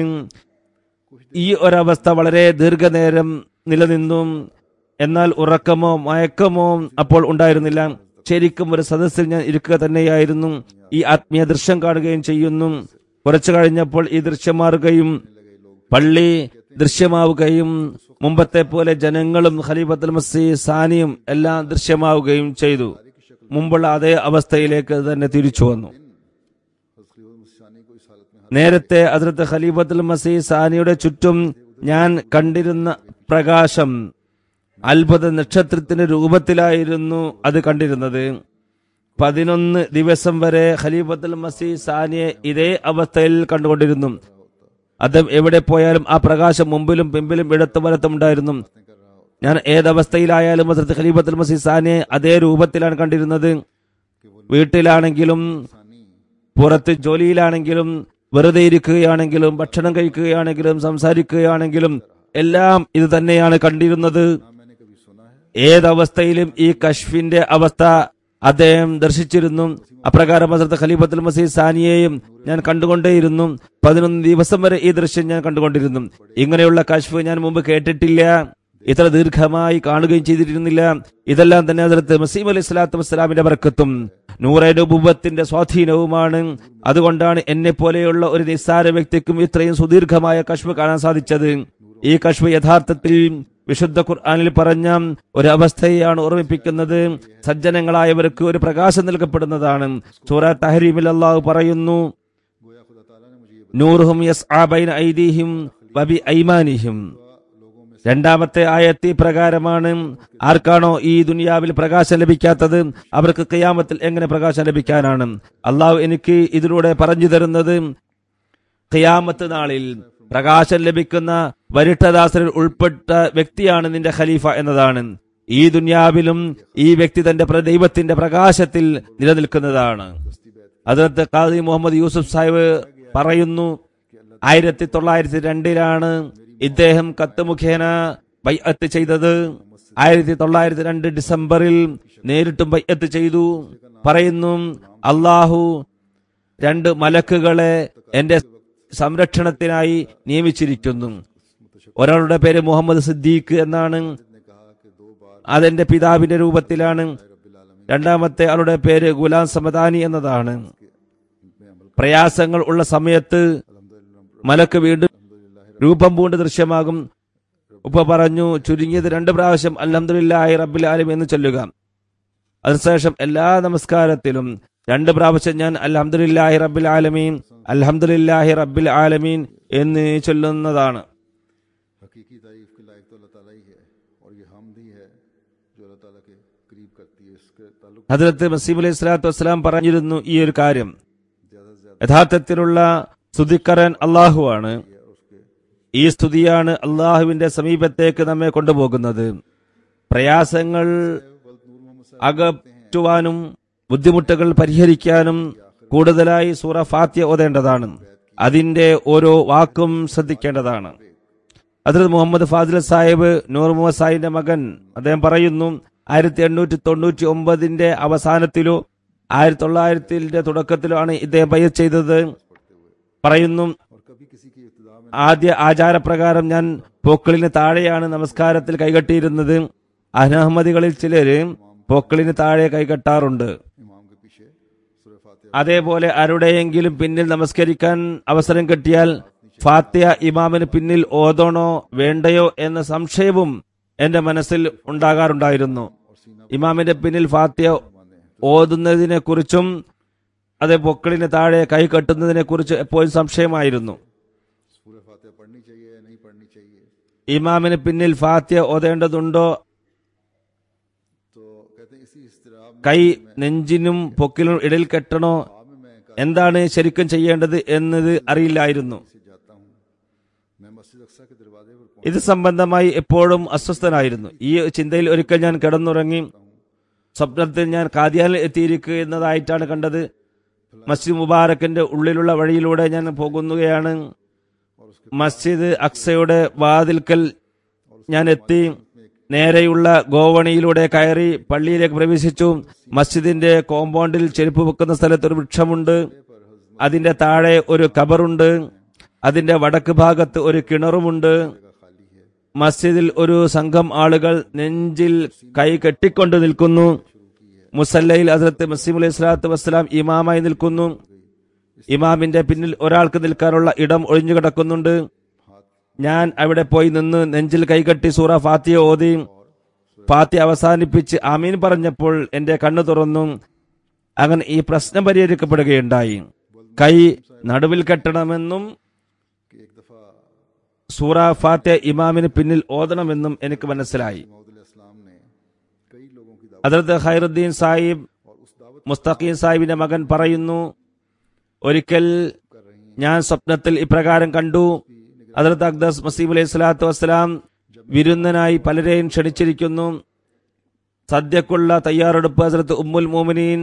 ഈ ഒരവസ്ഥ വളരെ ദീർഘനേരം നിലനിന്നു എന്നാൽ ഉറക്കമോ മയക്കമോ അപ്പോൾ ഉണ്ടായിരുന്നില്ല ശരിക്കും ഒരു സദസ്സിൽ ഞാൻ ഇരിക്കുക തന്നെയായിരുന്നു ഈ ആത്മീയ ദൃശ്യം കാണുകയും ചെയ്യുന്നു കുറച്ചു കഴിഞ്ഞപ്പോൾ ഈ ദൃശ്യം മാറുകയും പള്ളി ദൃശ്യമാവുകയും മുമ്പത്തെ പോലെ ജനങ്ങളും ഖലീഫത്തുൽ മസീ സാനിയും എല്ലാം ദൃശ്യമാവുകയും ചെയ്തു മുമ്പുള്ള അതേ അവസ്ഥയിലേക്ക് തന്നെ തിരിച്ചു വന്നു मुसानी को इस हालत में നേരത്തെ അതിർത്ത് ഖലീഫത്തുൽ മസീ സാനിയുടെ ചുറ്റും ഞാൻ കണ്ടിരുന്ന പ്രകാശം അത്ഭുത നക്ഷത്രത്തിന്റെ രൂപത്തിലായിരുന്നു അത് കണ്ടിരുന്നത് പതിനൊന്ന് ദിവസം വരെ ഖലീഫത്തുൽ മസീ സാനിയെ ഇതേ അവസ്ഥയിൽ കണ്ടുകൊണ്ടിരുന്നു അദ്ദേഹം എവിടെ പോയാലും ആ പ്രകാശം മുമ്പിലും പിമ്പിലും ഇടത്തും വലത്തും ഉണ്ടായിരുന്നു ഞാൻ ഏതവസ്ഥയിലായാലും ഹസ്രത്ത് ഖലീഫത്തുൽ മസീ സാനിയെ അതേ രൂപത്തിലാണ് കണ്ടിരുന്നത് വീട്ടിലാണെങ്കിലും പുറത്ത് ജോലിയിലാണെങ്കിലും വെറുതെ ഇരിക്കുകയാണെങ്കിലും ഭക്ഷണം കഴിക്കുകയാണെങ്കിലും സംസാരിക്കുകയാണെങ്കിലും എല്ലാം ഇത് തന്നെയാണ് കണ്ടിരുന്നത് ഏതവസ്ഥയിലും ഈ കശ്ഫിന്റെ അവസ്ഥ അദ്ദേഹം ദർശിച്ചിരുന്നു അപ്രകാരം ഹസരത്ത് ഖലീഫത്തുൽ മസീദ് സാനിയെയും ഞാൻ കണ്ടുകൊണ്ടേയിരുന്നു പതിനൊന്ന് ദിവസം വരെ ഈ ദൃശ്യം ഞാൻ കണ്ടുകൊണ്ടിരുന്നു ഇങ്ങനെയുള്ള കശ്ഫ് ഞാൻ മുമ്പ് കേട്ടിട്ടില്ല ഇത്ര ദീർഘമായി കാണുകയും ചെയ്തിരുന്നില്ല ഇതെല്ലാം തന്നെ ഹസരത്ത് മസീം അലൈഹി സ്വലാത്തു വസ്സലാമിന്റെ ബർക്കത്തും നൂറനുഭവത്തിന്റെ സ്വാധീനവുമാണ് അതുകൊണ്ടാണ് എന്നെ പോലെയുള്ള ഒരു നിസ്സാര വ്യക്തിക്കും ഇത്രയും സുദീർഘമായ കശ്ഫ് കാണാൻ സാധിച്ചത് ഈ കശ്ഫ് യഥാർത്ഥത്തിൽ വിശുദ്ധ ഖുർആനിൽ പറഞ്ഞ ഒരു അവസ്ഥയെയാണ് ഓർമ്മിപ്പിക്കുന്നത് സജ്ജനങ്ങളായവർക്ക് ഒരു പ്രകാശം നൽകപ്പെടുന്നതാണ് സൂറ തഹരീമിൽ അള്ളാഹു പറയുന്നു നൂറുഹും യസ്ആ ബൈന ഐദീഹിം വബി ഐമാനിഹിം രണ്ടാമത്തെ ആയത്തി പ്രകാരമാണ് ആർക്കാണോ ഈ ദുനിയാവിൽ പ്രകാശം ലഭിക്കാത്തത് അവർക്ക് ഖിയാമത്തിൽ എങ്ങനെ പ്രകാശം ലഭിക്കാനാണ് അള്ളാഹു എനിക്ക് ഇതിലൂടെ പറഞ്ഞു തരുന്നത് ഖിയാമത്ത് നാളിൽ പ്രകാശം ലഭിക്കുന്ന വരിട്ടദാസരിൽ ഉൾപ്പെട്ട വ്യക്തിയാണ് നിന്റെ ഖലീഫ എന്നതാണ് ഈ ദുനിയാവിലും ഈ വ്യക്തി തന്റെ പ്ര- ദൈവത്തിന്റെ പ്രകാശത്തിൽ നിലനിൽക്കുന്നതാണ് അതിനകത്ത് ഖാദി മുഹമ്മദ് യൂസുഫ് സാഹിബ് പറയുന്നു ആയിരത്തി തൊള്ളായിരത്തി രണ്ടിലാണ് ഇദ്ദേഹം കത്ത് മുഖേന ബൈഅത്ത് ചെയ്തത് ആയിരത്തി തൊള്ളായിരത്തി രണ്ട് ഡിസംബറിൽ നേരിട്ടും ബൈഅത്ത് ചെയ്തു പറയുന്നു അള്ളാഹു രണ്ട് മലക്കുകളെ എന്റെ സംരക്ഷണത്തിനായി നിയമിച്ചിരിക്കുന്നു ഒരാളുടെ പേര് മുഹമ്മദ് സിദ്ദീഖ് എന്നാണ് അതെന്റെ പിതാവിന്റെ രൂപത്തിലാണ് രണ്ടാമത്തെ ആളുടെ പേര് ഗുലാം സമദാനി എന്നതാണ് പ്രയാസങ്ങൾ ഉള്ള സമയത്ത് മലക്ക് വീണ്ടും രൂപം പൂണ്ട് ദൃശ്യമാകും ഉപ്പ പറഞ്ഞു ചുരുങ്ങിയത് രണ്ട് പ്രാവശ്യം അൽഹംദുലില്ലാഹി റബ്ബിൽ ആലമീൻ എന്ന് ചൊല്ലുക അതിനുശേഷം എല്ലാ നമസ്കാരത്തിലും രണ്ട് പ്രാവശ്യം ഞാൻ അൽഹംദുലില്ലാഹി റബ്ബിൽ ആലമീൻ അൽഹംദുലില്ലാഹി റബ്ബിൽ ആലമീൻ എന്ന് ചൊല്ലുന്നതാണ് हकीकी तारीफ के लायक तो अल्लाह ताला ही है और ये हमद ही है जो अल्लाह ताला के करीब करती है इसके ताल्लुक ഹജരത്ത് മസീം അലൈഹി സ്വലാത്തു വസ്സലാം പറഞ്ഞിരുന്നു ഈ ഒരു കാര്യം യഥാർത്ഥത്തിലുള്ള സ്തുതിക്കരൻ അള്ളാഹുവാണ് ഈ സ്തുതിയാണ് അള്ളാഹുവിന്റെ സമീപത്തേക്ക് നമ്മെ കൊണ്ടുപോകുന്നത് പ്രയാസങ്ങൾ അകറ്റുവാനും ബുദ്ധിമുട്ടുകൾ പരിഹരിക്കാനും കൂടുതലായി സൂറ ഫാത്യ ഓതേണ്ടതാണ് അതിന്റെ ഓരോ വാക്കും ശ്രദ്ധിക്കേണ്ടതാണ് അതിൽ മുഹമ്മദ് ഫാദിൽ സാഹിബ് നൂർ മുഹമ്മദ് സാഹിബിന്റെ മകൻ അദ്ദേഹം പറയുന്നു ആയിരത്തി എണ്ണൂറ്റി തൊണ്ണൂറ്റി ഒമ്പതിന്റെ അവസാനത്തിലോ ആയിരത്തി തൊള്ളായിരത്തിന്റെ തുടക്കത്തിലോ ആണ് ഇദ്ദേഹം പയ്യ ചെയ്തത് പറയുന്നു और कभी किसी की इब्तदा में ആദ്യ ആചാരപ്രകാരം ഞാൻ പൊക്കിളിന് താഴെയാണ് നമസ്കാരത്തിൽ കൈകട്ടിയിരുന്നത് അനഹമ്മദികളിൽ ചിലര് പൊക്കിളിന് താഴെ കൈകട്ടാറുണ്ട് इमाम के पीछे सूरह फातिहा അതേപോലെ ആരുടെയെങ്കിലും പിന്നിൽ നമസ്കരിക്കാൻ അവസരം കിട്ടിയാൽ ഫാത്തിയ ഇമാമിന് പിന്നിൽ ഓതണോ വേണ്ടയോ എന്ന സംശയവും എന്റെ മനസ്സിൽ ഉണ്ടാകാറുണ്ടായിരുന്നു ഇമാമിന്റെ പിന്നിൽ ഫാത്തിയ ഓതുന്നതിനെ കുറിച്ചും അതേ പൊക്കിളിന് താഴെ കൈ കെട്ടുന്നതിനെ കുറിച്ച് എപ്പോഴും സംശയമായിരുന്നു सूरह फातिहा पढ़नी चाहिए या नहीं पढ़नी चाहिए ഇമാമിന് പിന്നിൽ ഫാത്തിയ ഓതേണ്ടതുണ്ടോ तो कहते हैं इसी इस्तिराब में കൈ നെഞ്ചിനും പൊക്കിലും ഇടയിൽ കെട്ടണോ में मैं എന്താണ് ശരിക്കും ചെയ്യേണ്ടത് എന്നത് അറിയില്ലായിരുന്നു से जाता हूँ मैं मस्जिद अक्सा के दरवाजे पर ഇത് സംബന്ധമായി എപ്പോഴും അസ്വസ്ഥനായിരുന്നു ഈ ചിന്തയിൽ ഒരിക്കൽ ഞാൻ കിടന്നുറങ്ങി സ്വപ്നത്തിൽ ഞാൻ കാദിയാനിൽ എത്തിയിരിക്കുക എന്നതായിട്ടാണ് കണ്ടത് മസ്ജിദ് മുബാറക്കിന്റെ ഉള്ളിലുള്ള വഴിയിലൂടെ ഞാൻ പോകുകയാണ് മസ്ജിദ് അക്സയുടെ വാതിൽക്കൽ ഞാൻ എത്തി നേരെയുള്ള ഗോവണിയിലൂടെ കയറി പള്ളിയിലേക്ക് പ്രവേശിച്ചു മസ്ജിദിന്റെ കോമ്പൗണ്ടിൽ ചെരുപ്പ് വെക്കുന്ന സ്ഥലത്ത് ഒരു വൃക്ഷമുണ്ട് അതിന്റെ താഴെ ഒരു കബറുണ്ട് അതിന്റെ വടക്ക് ഭാഗത്ത് ഒരു കിണറുമുണ്ട് മസ്ജിദിൽ ഒരു സംഘം ആളുകൾ നെഞ്ചിൽ കൈ കെട്ടിക്കൊണ്ട് നിൽക്കുന്നു മുസല്ലയിൽ ഹസ്രത്ത് മസീം അലൈഹി സ്വലാത്തു വസ്സലാം ഇമാമായി നിൽക്കുന്നു ഇമാമിന്റെ പിന്നിൽ ഒരാൾക്ക് നിൽക്കാനുള്ള ഇടം ഒഴിഞ്ഞു കിടക്കുന്നുണ്ട് ഞാൻ അവിടെ പോയി നിന്ന് നെഞ്ചിൽ കൈകെട്ടി സൂറ ഫാത്തിയ ഓതി ഫാത്തിയ അവസാനിപ്പിച്ച് ആമീൻ പറഞ്ഞപ്പോൾ എന്റെ കണ്ണു തുറന്നു അങ്ങനെ ഈ പ്രശ്നം പരിഹരിക്കപ്പെടുകയുണ്ടായി കൈ നടുവിൽ കെട്ടണമെന്നും कि एक दफ़ा സൂറ ഫാത്തിയ ഇമാമിന് പിന്നിൽ ഓതണമെന്നും എനിക്ക് മനസ്സിലായി मौदूल इस्लाम ने कई लोगों की दावत അതിർത്ത് ഖൈറുദ്ദീൻ സാഹിബ് और उस दावत മുസ്തഖീം സാഹിബിന്റെ മകൻ പറയുന്നു ഒരിക്കൽ ഞാൻ സ്വപ്നത്തിൽ ഇപ്രകാരം കണ്ടു അതിർത്ത് അക്ദസ് മസീബ് അലൈഹി സ്വലാത്തു വസ്സലാം വിരുന്നനായി പലരെയും ക്ഷണിച്ചിരിക്കുന്നു സദ്യക്കുള്ള തയ്യാറെടുപ്പ് ഹസരത്ത് ഉമ്മുൽ മോമിനീൻ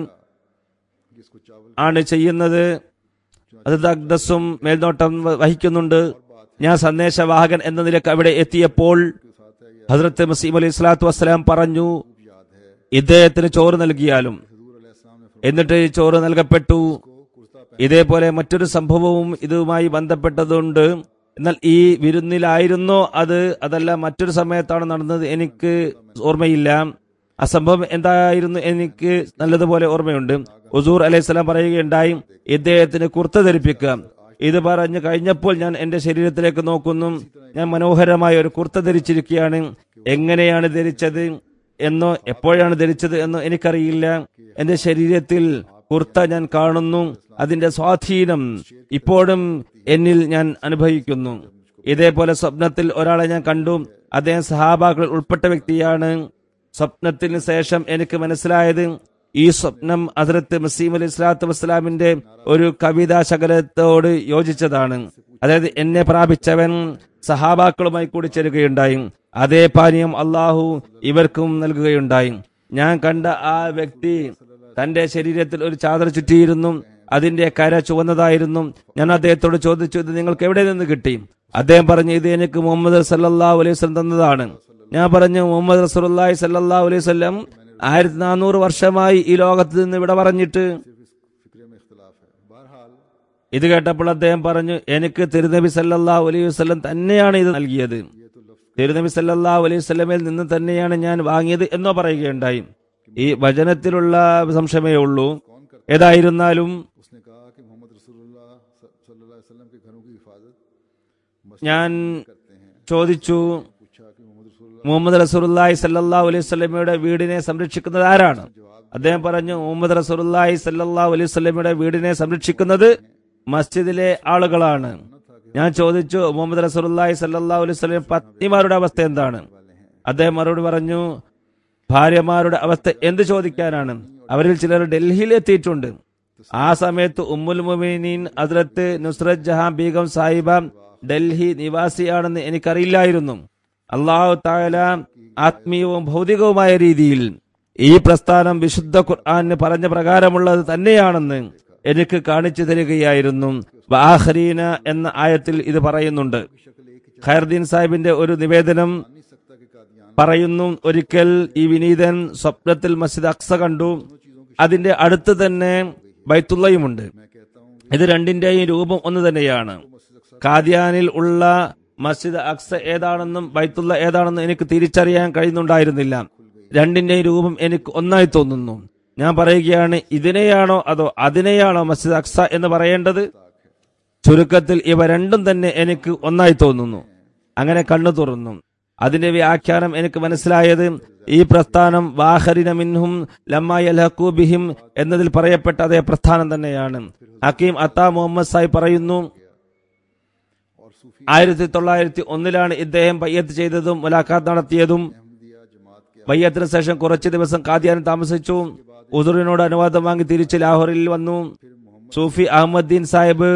जिसको चावल ആണ് ചെയ്യുന്നത് അതിർത്ത് അക്ദസും മേൽനോട്ടം വ- വഹിക്കുന്നുണ്ട് ഞാൻ സന്ദേശവാഹകൻ എന്ന നിലക്ക് അവിടെ എത്തിയപ്പോൾ ഹസരത്ത് മസീം അലൈഹി സ്വലാത്തു വസ്സലാം പറഞ്ഞു याद है ഇദ്ദേഹത്തിന് ചോറ് നൽകിയാലും हजूर अलैहिस्सलाम ने എന്നിട്ട് ഈ ചോറ് നൽകപ്പെട്ടു कुर्ता ഇതേപോലെ മറ്റൊരു സംഭവവും ഇതുമായി ബന്ധപ്പെട്ടതുണ്ട് എന്നാൽ ഈ വിരുന്നിലായിരുന്നോ അത് അതല്ല മറ്റൊരു സമയത്താണ് നടന്നത് എനിക്ക് ഓർമ്മയില്ല ആ സംഭവം എന്തായിരുന്നു എനിക്ക് നല്ലതുപോലെ ഓർമ്മയുണ്ട് ഉസൂർ അലൈഹിസ്സലാം പറയുകയുണ്ടായി ഇദ്ദേഹത്തിന് കുർത്ത ധരിപ്പിക്കുക ഇത് പറഞ്ഞു കഴിഞ്ഞപ്പോൾ ഞാൻ എന്റെ ശരീരത്തിലേക്ക് നോക്കുന്നു ഞാൻ മനോഹരമായ ഒരു കുർത്ത ധരിച്ചിരിക്കുകയാണ് എങ്ങനെയാണ് ധരിച്ചത് എന്നോ എപ്പോഴാണ് ധരിച്ചത് എന്നോ എനിക്കറിയില്ല എന്റെ ശരീരത്തിൽ കുർത്ത ഞാൻ കാണുന്നു അതിന്റെ സ്വാധീനം ഇപ്പോഴും എന്നിൽ ഞാൻ അനുഭവിക്കുന്നു ഇതേപോലെ സ്വപ്നത്തിൽ ഒരാളെ ഞാൻ കണ്ടു അദ്ദേഹം സഹാബാക്കളിൽ ഉൾപ്പെട്ട വ്യക്തിയാണ് സ്വപ്നത്തിന് ശേഷം എനിക്ക് മനസ്സിലായത് ഈ സ്വപ്നം അതിർത്ത് മസീം അലി ഇസ്ലാത്തു വസ്സലാമിന്റെ ഒരു കവിതാ ശകലത്തോട് യോജിച്ചതാണ് അതായത് എന്നെ പ്രാപിച്ചവൻ സഹാബാക്കളുമായി കൂടി ചേരുകയുണ്ടായി അതേ പാനീയം അള്ളാഹു ഇവർക്കും നൽകുകയുണ്ടായി ഞാൻ കണ്ട ആ വ്യക്തി തന്റെ ശരീരത്തിൽ ഒരു ചാദർ ചുറ്റിയിരുന്നു അതിന്റെ കര ചുവന്നതായിരുന്നു ഞാൻ അദ്ദേഹത്തോട് ചോദിച്ചു ഇത് നിങ്ങൾക്ക് എവിടെ നിന്ന് കിട്ടി അദ്ദേഹം പറഞ്ഞു ഇത് എനിക്ക് മുഹമ്മദ് സല്ലാ അലൈഹി വസല്ലം തന്നതാണ് ഞാൻ പറഞ്ഞു മുഹമ്മദ് റസൂലുള്ളാഹി സല്ലല്ലാഹു അലൈഹി വസല്ലം ആയിരത്തി നാനൂറ് വർഷമായി ഈ ലോകത്ത് നിന്ന് ഇവിടെ പറഞ്ഞിട്ട് फिक्रे में इख्तलाफ है बहरहाल ഇത് കേട്ടപ്പോൾ അദ്ദേഹം പറഞ്ഞു എനിക്ക് തിരുനബി സല്ലല്ലാഹു അലൈഹി വസല്ലം തന്നെയാണ് ഇത് നൽകിയത് തിരുനബി സല്ലല്ലാഹു അലൈഹി വസല്ലമയിൽ നിന്ന് തന്നെയാണ് ഞാൻ വാങ്ങിയത് എന്നോ പറയുകയുണ്ടായി ഈ വചനത്തിലുള്ള സംശയമേ ഉള്ളൂ ഏതായിരുന്നാലും उसने कहा कि मोहम्मद रसूलुल्लाह सल्लल्लाहु अलैहि वसल्लम के घरों की हिफाजत ഞാൻ करते हैं ചോദിച്ചു पूछा कि मोहम्मद रसूलुल्लाह മുഹമ്മദ് റസൂലുള്ളാഹി സല്ലല്ലാഹു അലൈഹി വസല്ലമയുടെ വീടിനെ സംരക്ഷിക്കുന്നത് ആരാണ് അദ്ദേഹം പറഞ്ഞു മുഹമ്മദ് റസൂലുള്ളാഹി സല്ലല്ലാഹു അലൈഹി വസല്ലമയുടെ വീടിനെ സംരക്ഷിക്കുന്നത് മസ്ജിദിലെ ആളുകളാണ് ഞാൻ ചോദിച്ചു മുഹമ്മദ് റസൂലുള്ളാഹി സല്ലല്ലാഹു അലൈഹി വസല്ലം പത്നിമാരുടെ അവസ്ഥ എന്താണ് അദ്ദേഹം മറുപടി പറഞ്ഞു ഭാര്യമാരുടെ അവസ്ഥ എന്ത് ചോദിക്കാനാണ് അവരിൽ ചിലർ ഡൽഹിയിൽ എത്തിയിട്ടുണ്ട് ആ സമയത്ത് ഉമ്മുൽ മുമിനീൻ അതിലത്ത് നുസ്രത് ജഹാൻ ബീഗം സാഹിബ ഡൽഹി നിവാസിയാണെന്ന് എനിക്കറിയില്ലായിരുന്നു അള്ളാഹു താല ആത്മീയവും ഭൗതികവുമായ രീതിയിൽ ഈ പ്രസ്ഥാനം വിശുദ്ധ ഖുർആന് പറഞ്ഞ പ്രകാരമുള്ളത് തന്നെയാണെന്ന് എനിക്ക് കാണിച്ചു തരികയായിരുന്നു വാഹരീന എന്ന ആയത്തിൽ ഇത് പറയുന്നുണ്ട് ഖൈർദീൻ സാഹിബിന്റെ ഒരു നിവേദനം പറയുന്നു ഒരിക്കൽ ഈ വിനീതൻ സ്വപ്നത്തിൽ മസ്ജിദ് അക്സ കണ്ടു അതിന്റെ അടുത്ത് തന്നെ ബൈത്തുള്ളയുമുണ്ട് ഇത് രണ്ടിന്റെയും രൂപം ഒന്ന് തന്നെയാണ് കാദ്യാനിൽ ഉള്ള മസ്ജിദ് അക്സ ഏതാണെന്നും ബൈത്തുള്ള ഏതാണെന്നും എനിക്ക് തിരിച്ചറിയാൻ കഴിയുന്നുണ്ടായിരുന്നില്ല രണ്ടിന്റെയും രൂപം എനിക്ക് ഒന്നായി തോന്നുന്നു ഞാൻ പറയുകയാണ് ഇതിനെയാണോ അതോ അതിനെയാണോ മസ്ജിദ് അക്സ എന്ന് പറയേണ്ടത് ചുരുക്കത്തിൽ ഇവ രണ്ടും തന്നെ എനിക്ക് ഒന്നായി തോന്നുന്നു അങ്ങനെ കണ്ണു തുറന്നു അതിന്റെ വ്യാഖ്യാനം എനിക്ക് മനസ്സിലായത് ഈ പ്രസ്ഥാനം വാഹരിന മിൻഹും ലമ്മ ബിഹിം എന്നതിൽ പറയപ്പെട്ട അതേ പ്രസ്ഥാനം തന്നെയാണ് ഹക്കീം അത്താ മുഹമ്മദ് സാഹിബ് പറയുന്നു ആയിരത്തി തൊള്ളായിരത്തി ഒന്നിലാണ് ഇദ്ദേഹം ബയ്യത്ത് ചെയ്തതും മുലാഖാത്ത് നടത്തിയതും ബയ്യത്തിന് ശേഷം കുറച്ചു ദിവസം കാദ്യാനിൽ താമസിച്ചു ഉദുറിനോട് അനുവാദം വാങ്ങി തിരിച്ച് ലാഹോറിൽ വന്നു സൂഫി അഹമ്മദ്ദീൻ സാഹിബ്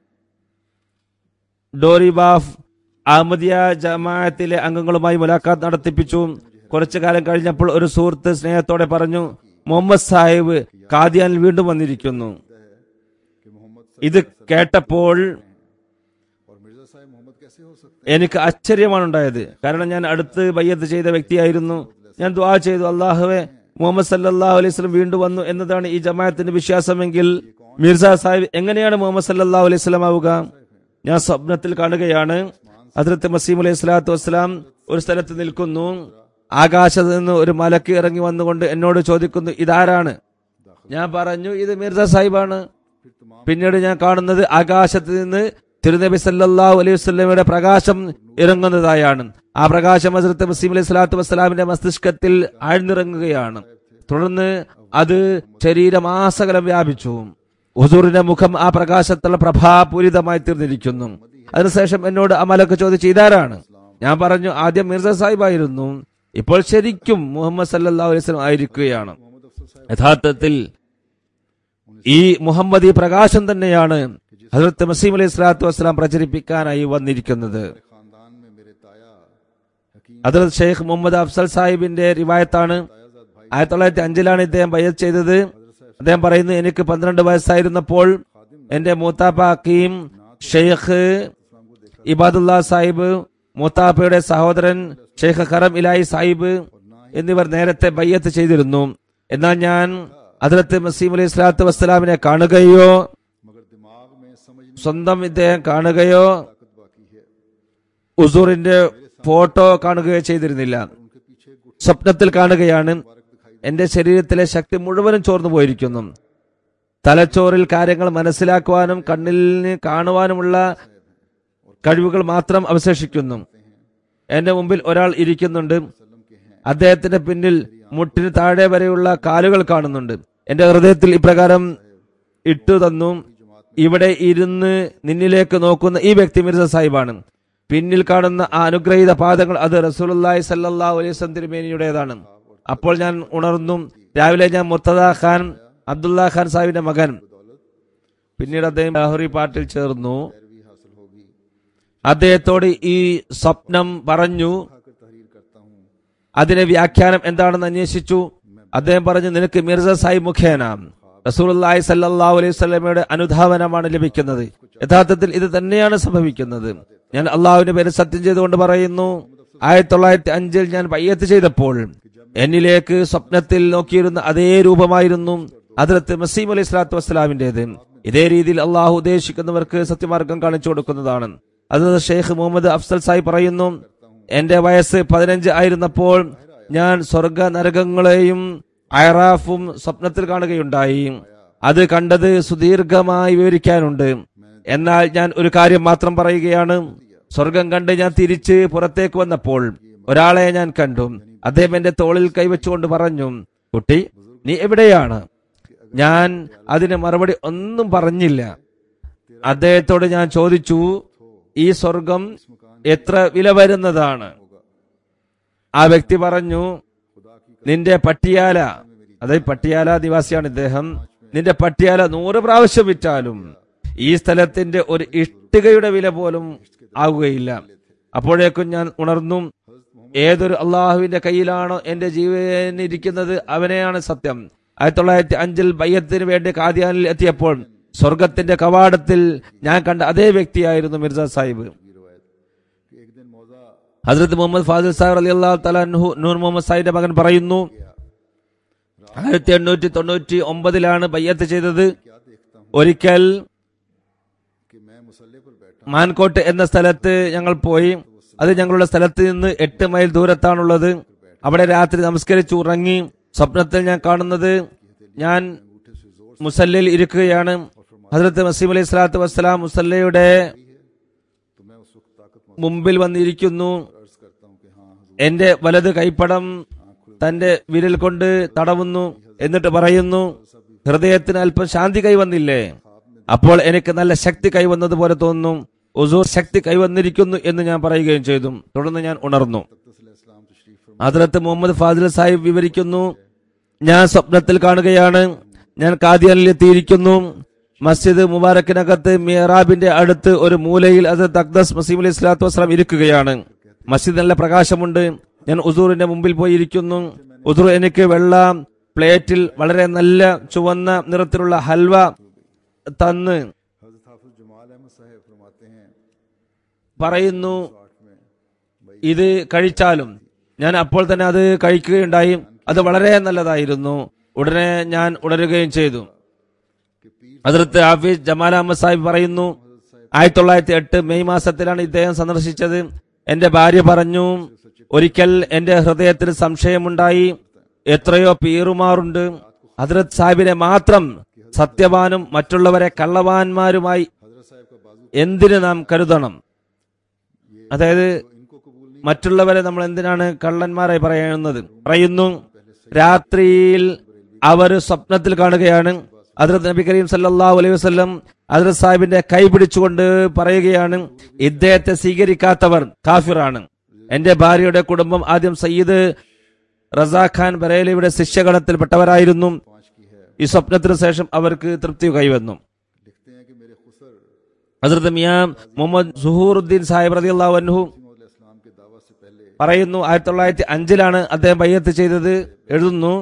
ഡോറിബാഫ് അഹമ്മദിയ ജമാഅത്തിലെ അംഗങ്ങളുമായി മുലാഖാത്ത് നടത്തിപ്പിച്ചു കുറച്ചു കാലം കഴിഞ്ഞപ്പോൾ ഒരു സുഹൃത്ത് സ്നേഹത്തോടെ പറഞ്ഞു മുഹമ്മദ് സാഹിബ് കാദ്യാനിൽ വീണ്ടും വന്നിരിക്കുന്നു ഇത് കേട്ടപ്പോൾ എനിക്ക് ആശ്ചര്യമാണ് ഉണ്ടായത് കാരണം ഞാൻ അടുത്ത് ബയ്യത്ത് ചെയ്ത വ്യക്തിയായിരുന്നു ഞാൻ ദ്വാ ചെയ്തു അള്ളാഹുവെ മുഹമ്മദ് സല്ലാഹു അലൈഹി സ്വലം വീണ്ടും വന്നു എന്നതാണ് ഈ ജമാഅത്തിന്റെ വിശ്വാസമെങ്കിൽ മിർസ സാഹിബ് എങ്ങനെയാണ് മുഹമ്മദ് സല്ലാഹു അലൈഹി സ്വലം ആവുക ഞാൻ സ്വപ്നത്തിൽ കാണുകയാണ് അതിർത്ത് മസീം അലൈഹി സ്വലാത്തു വസ്സലാം ഒരു സ്ഥലത്ത് നിൽക്കുന്നു ആകാശത്ത് നിന്ന് ഒരു മലക്ക് ഇറങ്ങി വന്നുകൊണ്ട് എന്നോട് ചോദിക്കുന്നു ഇതാരാണ് ഞാൻ പറഞ്ഞു ഇത് മിർസ സാഹിബാണ് പിന്നീട് ഞാൻ കാണുന്നത് ആകാശത്ത് നിന്ന് തിരുനബി സല്ലല്ലാഹു അലൈഹി വസല്ലമയുടെ പ്രകാശം ഇറങ്ങുന്നതായാണ് ആ പ്രകാശം ഹസ്രത്ത് മസീം അലൈഹി സ്വലാത്തു വസ്സലാമിന്റെ മസ്തിഷ്കത്തിൽ ആഴ്ന്നിറങ്ങുകയാണ് തുടർന്ന് അത് ശരീരമാസകലം വ്യാപിച്ചു ഹുസൂറിന്റെ മുഖം ആ പ്രകാശത്തുള്ള പ്രഭാപൂരിതമായി തീർന്നിരിക്കുന്നു അതിനുശേഷം എന്നോട് അമലൊക്കെ ചോദിച്ചു ഇതാരാണ് ഞാൻ പറഞ്ഞു ആദ്യം മിർസ സാഹിബായിരുന്നു ഇപ്പോൾ ശരിക്കും മുഹമ്മദ് സല്ലല്ലാഹു അലൈഹി വസല്ലം ആയിരിക്കുകയാണ് യഥാർത്ഥത്തിൽ ഈ മുഹമ്മദ് ഈ പ്രകാശം തന്നെയാണ് ഹസരത്ത് മസീം അലൈഹി സ്വലാത്തു വസ്സലാം പ്രചരിപ്പിക്കാനായി വന്നിരിക്കുന്നത് ഹസരത് ഷെയ്ഖ് മുഹമ്മദ് അഫ്സൽ സാഹിബിന്റെ റിവായത്താണ് ആയിരത്തി തൊള്ളായിരത്തി അഞ്ചിലാണ് ഇദ്ദേഹം ബയ്യത്ത് ചെയ്തത് അദ്ദേഹം പറയുന്നു എനിക്ക് പന്ത്രണ്ട് വയസ്സായിരുന്നപ്പോൾ എന്റെ മൂത്താപ്പ ഹക്കീം ഷെയ്ഖ് ഇബാദുല്ല സാഹിബ് മൂത്താപ്പയുടെ സഹോദരൻ ഷെയ്ഖ് ഖറം ഇലായി സാഹിബ് എന്നിവർ നേരത്തെ ബയ്യത്ത് ചെയ്തിരുന്നു എന്നാൽ ഞാൻ അതിലത്ത് മസീം അലൈഹി സ്വലാത്തു വസ്സലാമിനെ കാണുകയോ സ്വന്തം ഇദ്ദേഹം കാണുകയോ ഉസൂറിന്റെ ഫോട്ടോ കാണുകയോ ചെയ്തിരുന്നില്ല സ്വപ്നത്തിൽ കാണുകയാണ് എന്റെ ശരീരത്തിലെ ശക്തി മുഴുവനും ചോർന്നു പോയിരിക്കുന്നു തലച്ചോറിൽ കാര്യങ്ങൾ മനസ്സിലാക്കുവാനും കണ്ണിൽ കാണുവാനുമുള്ള കഴിവുകൾ മാത്രം അവശേഷിക്കുന്നു എന്റെ മുമ്പിൽ ഒരാൾ ഇരിക്കുന്നുണ്ട് അദ്ദേഹത്തിന്റെ പിന്നിൽ മുട്ടിന് താഴെ വരെയുള്ള കാലുകൾ കാണുന്നുണ്ട് എന്റെ ഹൃദയത്തിൽ ഇപ്രകാരം ഇട്ടു തന്നു ഇവിടെ ഇരുന്ന് നിന്നിലേക്ക് നോക്കുന്ന ഈ വ്യക്തി മിർസ സാഹിബാണ് പിന്നിൽ കാണുന്ന ആ അനുഗ്രഹീത പാദങ്ങൾ അത് റസൂലുള്ളാഹി സല്ലല്ലാഹു അലൈഹി വസല്ലം തിരുമേനിയുടേതാണ് അപ്പോൾ ഞാൻ ഉണർന്നു രാവിലെ ഞാൻ മുർത്തദ ഖാൻ അബ്ദുള്ള ഖാൻ സാഹിബിന്റെ മകൻ പിന്നീട് അദ്ദേഹം ലാഹോറി പാർട്ടിൽ ചേർന്നു അദ്ദേഹത്തോട് ഈ സ്വപ്നം പറഞ്ഞു അതിന്റെ വ്യാഖ്യാനം എന്താണെന്ന് അന്വേഷിച്ചു അദ്ദേഹം പറഞ്ഞു നിനക്ക് മിർസ സാഹിബ് മുഖേന റസൂലി സല്ലാഹു അലൈഹി സ്വലമയുടെ അനുധാവനമാണ് ലഭിക്കുന്നത് യഥാർത്ഥത്തിൽ ഇത് തന്നെയാണ് സംഭവിക്കുന്നത് ഞാൻ അള്ളാഹുവിന്റെ പേര് സത്യം ചെയ്തുകൊണ്ട് പറയുന്നു ആയിരത്തി തൊള്ളായിരത്തി അഞ്ചിൽ ഞാൻ പയ്യത്ത് ചെയ്തപ്പോൾ എന്നിലേക്ക് സ്വപ്നത്തിൽ നോക്കിയിരുന്ന അതേ രൂപമായിരുന്നു അതിലത്ത് മസീം അലൈഹി സ്വലാത്തു വസ്സലാമിന്റേത് ഇതേ രീതിയിൽ അള്ളാഹു ഉദ്ദേശിക്കുന്നവർക്ക് സത്യമാർഗം കാണിച്ചു കൊടുക്കുന്നതാണ് അത് ഷെയ്ഖ് മുഹമ്മദ് അഫ്സൽ സായി പറയുന്നു എന്റെ വയസ്സ് പതിനഞ്ച് ആയിരുന്നപ്പോൾ ഞാൻ സ്വർഗ നരകങ്ങളെയും അയറാഫും സ്വപ്നത്തിൽ കാണുകയുണ്ടായി അത് കണ്ടത് സുദീർഘമായി വിവരിക്കാനുണ്ട് എന്നാൽ ഞാൻ ഒരു കാര്യം മാത്രം പറയുകയാണ് സ്വർഗം കണ്ട് ഞാൻ തിരിച്ച് പുറത്തേക്ക് വന്നപ്പോൾ ഒരാളെ ഞാൻ കണ്ടു അദ്ദേഹം എന്റെ തോളിൽ കൈവച്ചുകൊണ്ട് പറഞ്ഞു കുട്ടി നീ എവിടെയാണ് ഞാൻ അതിന് മറുപടി ഒന്നും പറഞ്ഞില്ല അദ്ദേഹത്തോട് ഞാൻ ചോദിച്ചു ഈ സ്വർഗം എത്ര വില വരുന്നതാണ് ആ വ്യക്തി പറഞ്ഞു നിന്റെ പട്ടിയാല അതായത് പട്ടിയാല നിവാസിയാണ് ഇദ്ദേഹം നിന്റെ പട്ടിയാല നൂറ് പ്രാവശ്യം വിറ്റാലും ഈ സ്ഥലത്തിന്റെ ഒരു ഇഷ്ടികയുടെ വില പോലും ആകുകയില്ല അപ്പോഴേക്കും ഞാൻ ഉണർന്നു ഏതൊരു അള്ളാഹുവിന്റെ കയ്യിലാണോ എന്റെ ജീവൻ ഇരിക്കുന്നത് അവനെയാണ് സത്യം ആയിരത്തി തൊള്ളായിരത്തി അഞ്ചിൽ ബയ്യത്തിന് വേണ്ടി കാദ്യാനിൽ എത്തിയപ്പോൾ സ്വർഗത്തിന്റെ കവാടത്തിൽ ഞാൻ കണ്ട അതേ വ്യക്തിയായിരുന്നു മിർസ സാഹിബ് ഹസ്രത്ത് മുഹമ്മദ് ഫാസിൽ സാഹിബ് അലി അള്ളാഹു തലാൻഹു നൂർ മുഹമ്മദ് സാഹിബിന്റെ മകൻ പറയുന്നു ആയിരത്തി എണ്ണൂറ്റി തൊണ്ണൂറ്റി ഒമ്പതിലാണ് ബയ്യത്ത് ചെയ്തത് ഒരിക്കൽ कि मैं मुसल्ले पर बैठा മാൻകോട്ട് എന്ന സ്ഥലത്ത് ഞങ്ങൾ പോയി അത് ഞങ്ങളുടെ സ്ഥലത്ത് നിന്ന് എട്ട് മൈൽ ദൂരത്താണുള്ളത് അവിടെ രാത്രി നമസ്കരിച്ചു ഉറങ്ങി സ്വപ്നത്തിൽ ഞാൻ കാണുന്നത് ഞാൻ മുസല്ലയിൽ ഇരിക്കുകയാണ് ഹസരത്ത് മസീം അലൈഹി സ്വലാത്തു വസ്സലാം മുസല്ലയുടെ तो मैं उस वक्त ताकत മുമ്പിൽ വന്നിരിക്കുന്നു अर्ज करता हूँ कि हाँ हजूर എന്റെ വലത് കൈപ്പടം തന്റെ വിരൽ കൊണ്ട് തടവുന്നു എന്നിട്ട് പറയുന്നു ഹൃദയത്തിന് അല്പം ശാന്തി കൈവന്നില്ലേ അപ്പോൾ എനിക്ക് നല്ല ശക്തി കൈവന്നതുപോലെ തോന്നുന്നു ഉസൂർ ശക്തി കൈവന്നിരിക്കുന്നു എന്ന് ഞാൻ പറയുകയും ചെയ്തു തുടർന്ന് ഞാൻ ഉണർന്നു इस्लाम तशरीफ ഹദ്രത്ത് മുഹമ്മദ് ഫാദിൽ സാഹിബ് വിവരിക്കുന്നു ഞാൻ സ്വപ്നത്തിൽ കാണുകയാണ് ഞാൻ കാദിയാനിൽ എത്തിയിരിക്കുന്നു മസ്ജിദ് മുബാറക്കിനകത്ത് മിയറാബിന്റെ അടുത്ത് ഒരു മൂലയിൽ ഹസരത്ത് അക്ദസ് മസീം അലൈഹി സ്വലാത്തു വസ്സലാം ഇരിക്കുകയാണ് മസ്ജിദ് നല്ല പ്രകാശമുണ്ട് ഞാൻ ഉസൂറിന്റെ മുമ്പിൽ പോയി ഇരിക്കുന്നു ഉസൂർ എനിക്ക് വെള്ള പ്ലേറ്റിൽ വളരെ നല്ല ചുവന്ന നിറത്തിലുള്ള ഹൽവ തന്ന് हजरत हाफिज जमाल अहमद साहब फरमाते हैं പറയുന്നു आठ में ഇത് കഴിച്ചാലും ഞാൻ അപ്പോൾ തന്നെ അത് കഴിക്കുകയുണ്ടായി അത് വളരെ നല്ലതായിരുന്നു ഉടനെ ഞാൻ ഉണരുകയും ചെയ്തു അതിർത്ത് ഹാഫിസ് ജമാൽ അഹമ്മദ് സാഹിബ് പറയുന്നു ആയിരത്തി തൊള്ളായിരത്തി എട്ട് മെയ് മാസത്തിലാണ് ഇദ്ദേഹം സന്ദർശിച്ചത് എന്റെ ഭാര്യ പറഞ്ഞു ഒരിക്കൽ എന്റെ ഹൃദയത്തിന് സംശയമുണ്ടായി എത്രയോ പീറുമാറുണ്ട് ഹദ്രത് സാഹിബിനെ മാത്രം സത്യവാനും മറ്റുള്ളവരെ കള്ളവാന്മാരുമായി എന്തിന് നാം കരുതണം അതായത് മറ്റുള്ളവരെ നമ്മൾ എന്തിനാണ് കള്ളന്മാരായി പറയുന്നത് പറയുന്നു രാത്രിയിൽ അവർ സ്വപ്നത്തിൽ കാണുകയാണ് അതിർത്ത് നബി കരീം സല്ലല്ലാഹു അലൈഹി വസല്ലം അതിർത്ത് സാഹിബിന്റെ കൈ പിടിച്ചുകൊണ്ട് പറയുകയാണ് ഇദ്ദേഹത്തെ സ്വീകരിക്കാത്തവർ കാഫിറാണ് എന്റെ ഭാര്യയുടെ കുടുംബം ആദ്യം സയ്യിദ് റസാഖാൻ ബറേലിയുടെ ശിഷ്യഗണത്തിൽപ്പെട്ടവരായിരുന്നു ഈ സ്വപ്നത്തിനു ശേഷം അവർക്ക് തൃപ്തി കൈവന്നു लिखते हैं कि मेरे खुसर ഹസ്രത്ത് മിയാ മുഹമ്മദ് സുഹൂറുദ്ദീൻ സാഹിബ് റളിയല്ലാഹു അൻഹു इस्लाम के दावा से पहले പറയുന്നു ആയിരത്തി തൊള്ളായിരത്തി അഞ്ചിലാണ് അദ്ദേഹം ബയ്യത്ത് ചെയ്തത് എഴുതുന്നു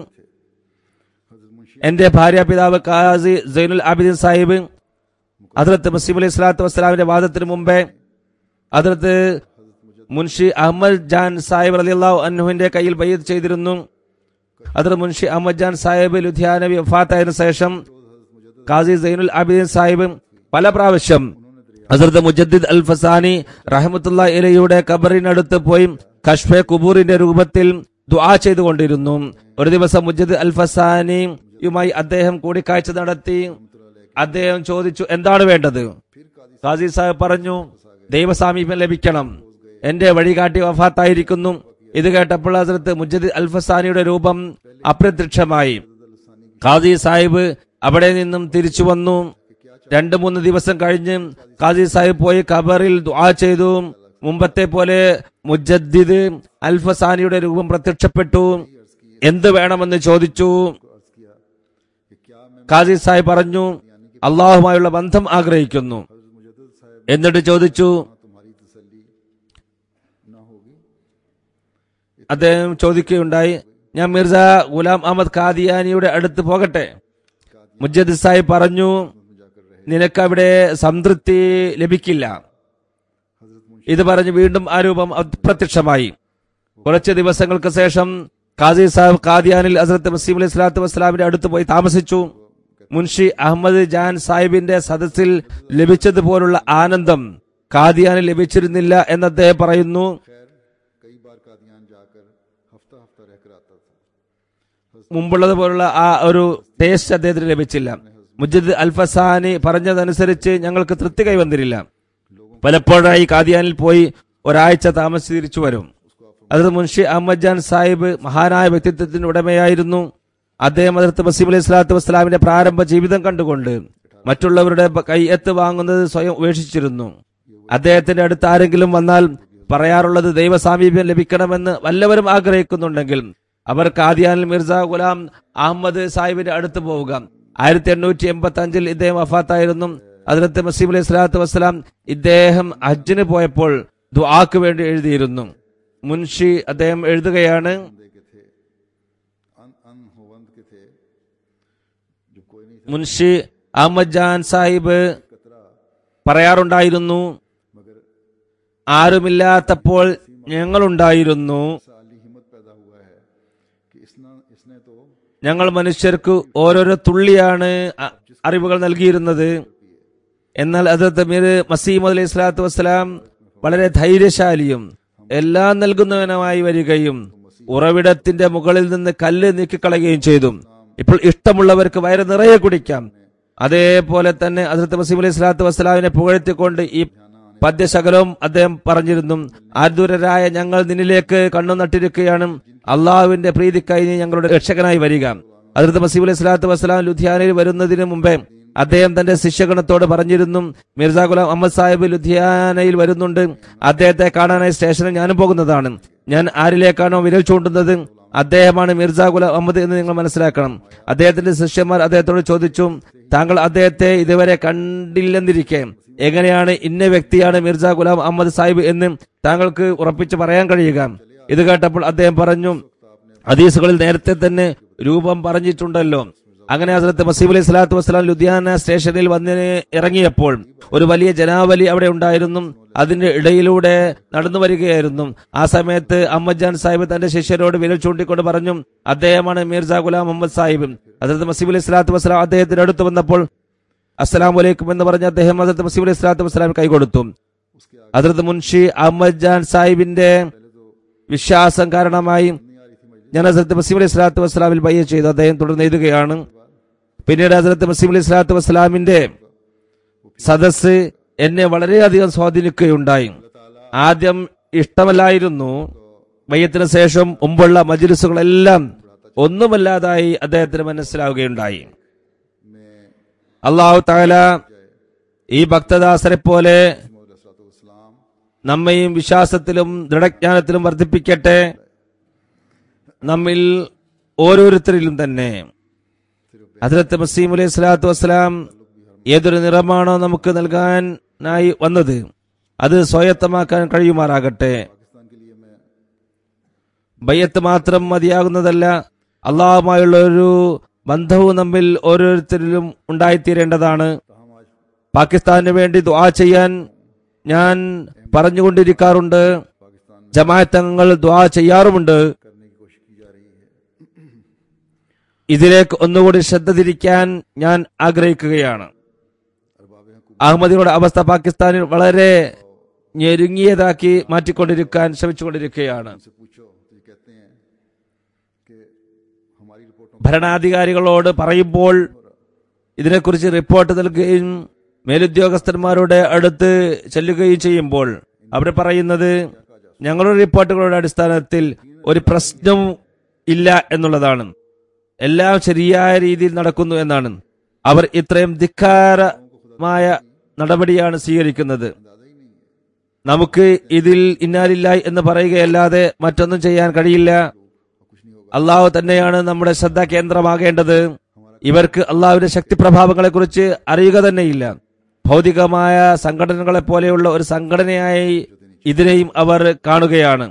എന്റെ ഭാര്യ പിതാവ് കാസി സൈനുൽ ആബിദീൻ സാഹിബ് ഹദ്രത്ത് മസീം അലൈഹി സ്വലാത്തു വസ്സലാമിന്റെ വാദത്തിന് മുമ്പേ ഹദ്രത്ത് മുൻഷി അഹമ്മദ് ജാൻ സാഹിബ് റളിയല്ലാഹു അൻഹുവിന്റെ കയ്യിൽ ബയ്യത്ത് ചെയ്തിരുന്നു ഹദ്രത്ത് മുൻഷി അഹമ്മദ് ജാൻ സാഹിബ് ലുധിയാനബി വഫാത്തായതിനു ശേഷം കാസി സൈനുൽ ആബിദീൻ സാഹിബ് പല പ്രാവശ്യം ഹസരത്ത് മുജദ്ദിദ് അൽ ഫസാനി റഹമത്തുള്ള ഇലയുടെ കബറിനടുത്ത് പോയി കഷ്ഫെ കുബൂറിന്റെ രൂപത്തിൽ ദുആ ചെയ്തുകൊണ്ടിരുന്നു ഒരു ദിവസം മുജദ്ദിദ് അൽ ഫസാനിയുമായി അദ്ദേഹം കൂടിക്കാഴ്ച നടത്തി അദ്ദേഹം ചോദിച്ചു എന്താണ് വേണ്ടത് ഖാസി സാഹിബ് പറഞ്ഞു ദൈവസാമീപ്യം ലഭിക്കണം എന്റെ വഴികാട്ടി വഫാത്തായിരിക്കുന്നു ഇത് കേട്ടപ്പോൾ ഹസരത്ത് മുജദ്ദിദ് അൽ ഫസാനിയുടെ രൂപം അപ്രത്യക്ഷമായി ഖാദി സാഹിബ് അവിടെ നിന്നും തിരിച്ചു വന്നു രണ്ടു മൂന്ന് ദിവസം കഴിഞ്ഞ് ഖാദി സാഹിബ് പോയി ഖബറിൽ ദുആ ചെയ്തു മുമ്പത്തെ പോലെ മുജദ്ദിദ് അൽഫസാനിയുടെ രൂപം പ്രത്യക്ഷപ്പെട്ടു എന്ത് വേണമെന്ന് ചോദിച്ചു ഖാദി സാഹിബ് പറഞ്ഞു അള്ളാഹുമായുള്ള ബന്ധം ആഗ്രഹിക്കുന്നു എന്നിട്ട് ചോദിച്ചു तुम्हारी तसल्ली न होगी അദ്ദേഹം ചോദിക്കുകയുണ്ടായി ഞാൻ മിർസ ഗുലാം അഹമ്മദ് ഖാദിയാനിയുടെ അടുത്ത് പോകട്ടെ മുജദ്ദ് സാഹിബ് പറഞ്ഞു നിനക്ക് അവിടെ സംതൃപ്തി ലഭിക്കില്ല ഇത് പറഞ്ഞ് വീണ്ടും ആ രൂപം അപ്രത്യക്ഷമായി കുറച്ച് ദിവസങ്ങൾക്ക് ശേഷം ഖാദി സാഹിബ് ഖാദിയാനിൽ ഹസ്രത്ത് മസീം അലൈഹി സ്വലാത്തു വസ്സലാമിന്റെ അടുത്ത് പോയി താമസിച്ചു മുൻഷി അഹമ്മദ് ജാൻ സാഹിബിന്റെ സദസ്സിൽ ലഭിച്ചതുപോലുള്ള ആനന്ദം ഖാദിയാനിൽ ലഭിച്ചിരുന്നില്ല എന്ന് അദ്ദേഹം പറയുന്നു खैर कई बार कादियान जाकर हफ्ता हफ्ता रहकर आता था മുമ്പുള്ളതുപോലുള്ള ആ ഒരു ടേസ്റ്റ് അദ്ദേഹത്തിന് ലഭിച്ചില്ല മുജദ് അൽഫസാനി പറഞ്ഞതനുസരിച്ച് ഞങ്ങൾക്ക് തൃപ്തി കൈവന്നിരില്ല പലപ്പോഴായി കാദിയാനിൽ പോയി ഒരാഴ്ച താമസിച്ച് തിരിച്ചു വരും അത് മുൻഷി അഹമ്മദ് ജാൻ സാഹിബ് മഹാനായ വ്യക്തിത്വത്തിന് ഉടമയായിരുന്നു അദ്ദേഹം അതിർത്ത് വസീം അലൈഹി സ്വലാത്തു വസ്സലാമിന്റെ പ്രാരംഭ ജീവിതം കണ്ടുകൊണ്ട് മറ്റുള്ളവരുടെ കൈയത്ത് വാങ്ങുന്നത് സ്വയം ഉപേക്ഷിച്ചിരുന്നു അദ്ദേഹത്തിന്റെ അടുത്ത് ആരെങ്കിലും വന്നാൽ പറയാറുള്ളത് ദൈവസാമീപ്യം ലഭിക്കണമെന്ന് വല്ലവരും ആഗ്രഹിക്കുന്നുണ്ടെങ്കിൽ അവർ കാദിയാനിൽ മിർസ ഗുലാം അഹമ്മദ് സാഹിബിന്റെ അടുത്ത് പോവുക ആയിരത്തി എണ്ണൂറ്റി എൺപത്തി അഞ്ചിൽ ഇദ്ദേഹം വഫാത്തായിരുന്നു അതിലത്തെ മസീബ് അലൈഹി സ്വലാത്തു വസ്സലാം ഇദ്ദേഹം ഹജ്ജിന് പോയപ്പോൾ ദുആക്ക് വേണ്ടി എഴുതിയിരുന്നു മുൻഷി അദ്ദേഹം എഴുതുകയാണ് बंदे के थे अन अन होवंद के थे जो कोई नहीं മുൻഷി അഹമ്മദ് ജാൻ സാഹിബ് कतरा പറയാറുണ്ടായിരുന്നു मगर ആരുമില്ലാത്തപ്പോൾ ഞങ്ങളുണ്ടായിരുന്നു साली हिम्मत पैदा हुआ है कि इसना इसने तो ഞങ്ങൾ മനുഷ്യർക്ക് ഓരോരോ തുള്ളിയാണ് അ- അറിവുകൾ നൽകിയിരുന്നത് എന്നാൽ അതത് മീർ മസീം അലൈഹി സ്വലാത്തു വസ്സലാം വളരെ ധൈര്യശാലിയും എല്ലാം നൽകുന്നവനുമായി വരികയും ഉറവിടത്തിന്റെ മുകളിൽ നിന്ന് കല്ല് നീക്കിക്കളയുകയും ചെയ്തു ഇപ്പോൾ ഇഷ്ടമുള്ളവർക്ക് വയറ് നിറയെ കുടിക്കാം അതേപോലെ തന്നെ അതിർത്ത് മസീം അലൈഹി സ്വലാത്തു വസ്സലാമിനെ പുകഴ്ത്തിക്കൊണ്ട് ഈ പദ്യശകലവും അദ്ദേഹം പറഞ്ഞിരുന്നു ആദൂരരായ ഞങ്ങൾ നിന്നിലേക്ക് കണ്ണു നട്ടിരിക്കുകയാണ് അള്ളാഹുവിന്റെ പ്രീതിക്കായി നീ ഞങ്ങളുടെ രക്ഷകനായി വരിക അതിർത്ത് മസീബ് അലൈഹി സ്വലാത്തു വസ്സലാം ലുധിയാനയിൽ വരുന്നതിന് മുമ്പേ അദ്ദേഹം തന്റെ ശിഷ്യഗണത്തോട് പറഞ്ഞിരുന്നു മിർജാ ഗുലാം അഹമ്മദ് സാഹിബ് ലുധിയാനയിൽ വരുന്നുണ്ട് അദ്ദേഹത്തെ കാണാനായി സ്റ്റേഷനിൽ ഞാനും പോകുന്നതാണ് ഞാൻ ആരിലേക്കാണോ വിരൽ ചൂണ്ടുന്നത് അദ്ദേഹമാണ് മിർജാ ഗുലാം അഹമ്മദ് എന്ന് നിങ്ങൾ മനസ്സിലാക്കണം അദ്ദേഹത്തിന്റെ ശിഷ്യന്മാർ അദ്ദേഹത്തോട് ചോദിച്ചു താങ്കൾ അദ്ദേഹത്തെ ഇതുവരെ കണ്ടില്ലെന്നിരിക്കെ എങ്ങനെയാണ് ഇന്ന വ്യക്തിയാണ് മിർജ ഗുലാം അഹമ്മദ് സാഹിബ് എന്ന് താങ്കൾക്ക് ഉറപ്പിച്ച് പറയാൻ കഴിയുക ഇത് കേട്ടപ്പോൾ അദ്ദേഹം പറഞ്ഞു ഹദീസുകളിൽ നേരത്തെ തന്നെ രൂപം പറഞ്ഞിട്ടുണ്ടല്ലോ അങ്ങനെ ഹസരത്ത് മസീബ് അലൈഹി സ്വലാത്തു വസ്സലാം ലുധിയാന സ്റ്റേഷനിൽ വന്ന് ഇറങ്ങിയപ്പോൾ ഒരു വലിയ ജനാവലി അവിടെ ഉണ്ടായിരുന്നു അതിന്റെ ഇടയിലൂടെ നടന്നു വരികയായിരുന്നു ആ സമയത്ത് അമ്മജാൻ സാഹിബ് തന്റെ ശിഷ്യരോട് വിരൽ ചൂണ്ടിക്കൊണ്ട് പറഞ്ഞു അദ്ദേഹമാണ് മിർജ ഗുലാം മുഹമ്മദ് സാഹിബ് ഹസരത്ത് മസീബ് അലൈഹി സ്വലാത്തു വസ്സലാം അദ്ദേഹത്തിന്റെ അടുത്ത് വന്നപ്പോൾ അസ്സലാം വലൈക്കും എന്ന് പറഞ്ഞ അദ്ദേഹം ഹസരത്ത് മസീബ് അലൈഹി സ്വലാത്തു വസ്സലാം കൈകൊടുത്തു ഹസരത്ത് മുൻഷി അഹമ്മദ് ജാൻ സാഹിബിന്റെ വിശ്വാസം കാരണമായി ഞാൻ ഹസരത്ത് മസീബ് അലൈഹി സ്വലാത്തു വസ്സലാമിൽ ബയ്യ ചെയ്തു അദ്ദേഹം തുടർന്ന് എഴുതുകയാണ് പിന്നീട് ഹസരത്ത് മസീബ് അലൈഹി സ്വലാത്തു വസ്സലാമിന്റെ സദസ് എന്നെ വളരെയധികം സ്വാധീനിക്കുകയുണ്ടായി ആദ്യം ഇഷ്ടമല്ലായിരുന്നു വയ്യത്തിന് ശേഷം മുമ്പുള്ള മജിലിസുകളെല്ലാം ഒന്നുമല്ലാതായി അദ്ദേഹത്തിന് മനസ്സിലാവുകയുണ്ടായി അള്ളാഹു താല ഈ ഭക്തദാസരെ പോലെ इस्लाम നമ്മയും വിശ്വാസത്തിലും ദൃഢജ്ഞാനത്തിലും വർദ്ധിപ്പിക്കട്ടെ നമ്മിൽ ഓരോരുത്തരിലും തന്നെ ഹദ്രത്ത് മസീം അലൈഹി സ്വലാത്തു വസ്സലാം ഏതൊരു നിറമാണോ നമുക്ക് നൽകാനായി വന്നത് അത് സ്വായത്തമാക്കാൻ കഴിയുമാറാകട്ടെ पाकिस्तान के लिए मैं ബയ്യത്ത് മാത്രം മതിയാകുന്നതല്ല അള്ളാഹുമായുള്ള ഒരു ബന്ധവും നമ്മിൽ ഓരോരുത്തരിലും ഉണ്ടായിത്തീരേണ്ടതാണ് ताहम आज പാകിസ്ഥാന് വേണ്ടി ദുആ ചെയ്യാൻ ഞാൻ പറഞ്ഞുകൊണ്ടിരിക്കാറുണ്ട് पाकिस्तान ജമാഅത്തങ്ങൾ ദുആ ചെയ്യാറുമുണ്ട് करने की कोशिश की जा रही है ഇതിലേക്ക് ഒന്നുകൂടി ശ്രദ്ധ തിരിക്കാൻ ഞാൻ ആഗ്രഹിക്കുകയാണ് अरबाब हुकूमत അഹമ്മദിയുടെ അവസ്ഥ പാകിസ്ഥാനിൽ വളരെ ഞെരുങ്ങിയതാക്കി മാറ്റിക്കൊണ്ടിരിക്കാൻ ശ്രമിച്ചുകൊണ്ടിരിക്കുകയാണ് से पूछो तो ये कहते हैं कि हमारी रिपोर्टों ഭരണാധികാരികളോട് പറയുമ്പോൾ ഇതിനെക്കുറിച്ച് റിപ്പോർട്ട് നൽകുകയും മേലുദ്യോഗസ്ഥന്മാരുടെ അടുത്ത് ചെല്ലുകയും ചെയ്യുമ്പോൾ അവർ പറയുന്നത് ഞങ്ങളുടെ റിപ്പോർട്ടുകളുടെ അടിസ്ഥാനത്തിൽ ഒരു പ്രശ്നവും ഇല്ല എന്നുള്ളതാണ് എല്ലാം ശരിയായ രീതിയിൽ നടക്കുന്നു എന്നാണ് അവർ ഇത്രയും ധിക്കാരമായ നടപടിയാണ് സ്വീകരിക്കുന്നത് നമുക്ക് ഇതിൽ ഇന്നാലില്ലായി എന്ന് പറയുകയല്ലാതെ മറ്റൊന്നും ചെയ്യാൻ കഴിയില്ല അള്ളാഹു തന്നെയാണ് നമ്മുടെ ശ്രദ്ധ കേന്ദ്രമാകേണ്ടത് ഇവർക്ക് അള്ളാഹുവിന്റെ ശക്തി പ്രഭാവങ്ങളെ കുറിച്ച് അറിയുക തന്നെയില്ല ഭൗതികമായ സംഘടനകളെ പോലെയുള്ള ഒരു സംഘടനയായി ഇതിനെയും അവർ കാണുകയാണ്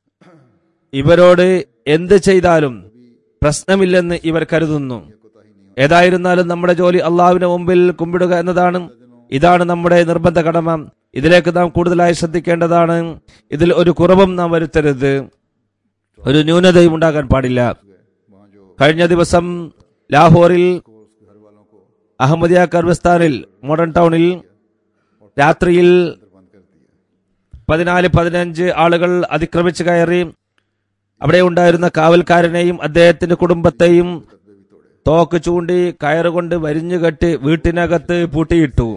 ഇവരോട് എന്ത് ചെയ്താലും പ്രശ്നമില്ലെന്ന് ഇവർ കരുതുന്നു ഏതായിരുന്നാലും നമ്മുടെ ജോലി അള്ളാഹുവിന്റെ മുമ്പിൽ കുമ്പിടുക എന്നതാണ് ഇതാണ് നമ്മുടെ നിർബന്ധ കടമ ഇതിലേക്ക് നാം കൂടുതലായി ശ്രദ്ധിക്കേണ്ടതാണ് ഇതിൽ ഒരു കുറവും നാം വരുത്തരുത് ഒരു ന്യൂനതയും ഉണ്ടാകാൻ പാടില്ല वहाँ जो കഴിഞ്ഞ ദിവസം ലാഹോറിൽ को उसके घर वालों को അഹമ്മദിയ കർവിസ്ഥാനിൽ മോഡേൺ ടൗണിൽ രാത്രിയിൽ अंदर बंद कर दिया പതിനാല് പതിനഞ്ച് ആളുകൾ അതിക്രമിച്ചു കയറി അവിടെ ഉണ്ടായിരുന്ന കാവൽക്കാരനെയും അദ്ദേഹത്തിന്റെ കുടുംബത്തെയും തോക്ക് ചൂണ്ടി കയറുകൊണ്ട് വരിഞ്ഞുകെട്ടി വീട്ടിനകത്ത് പൂട്ടിയിട്ടു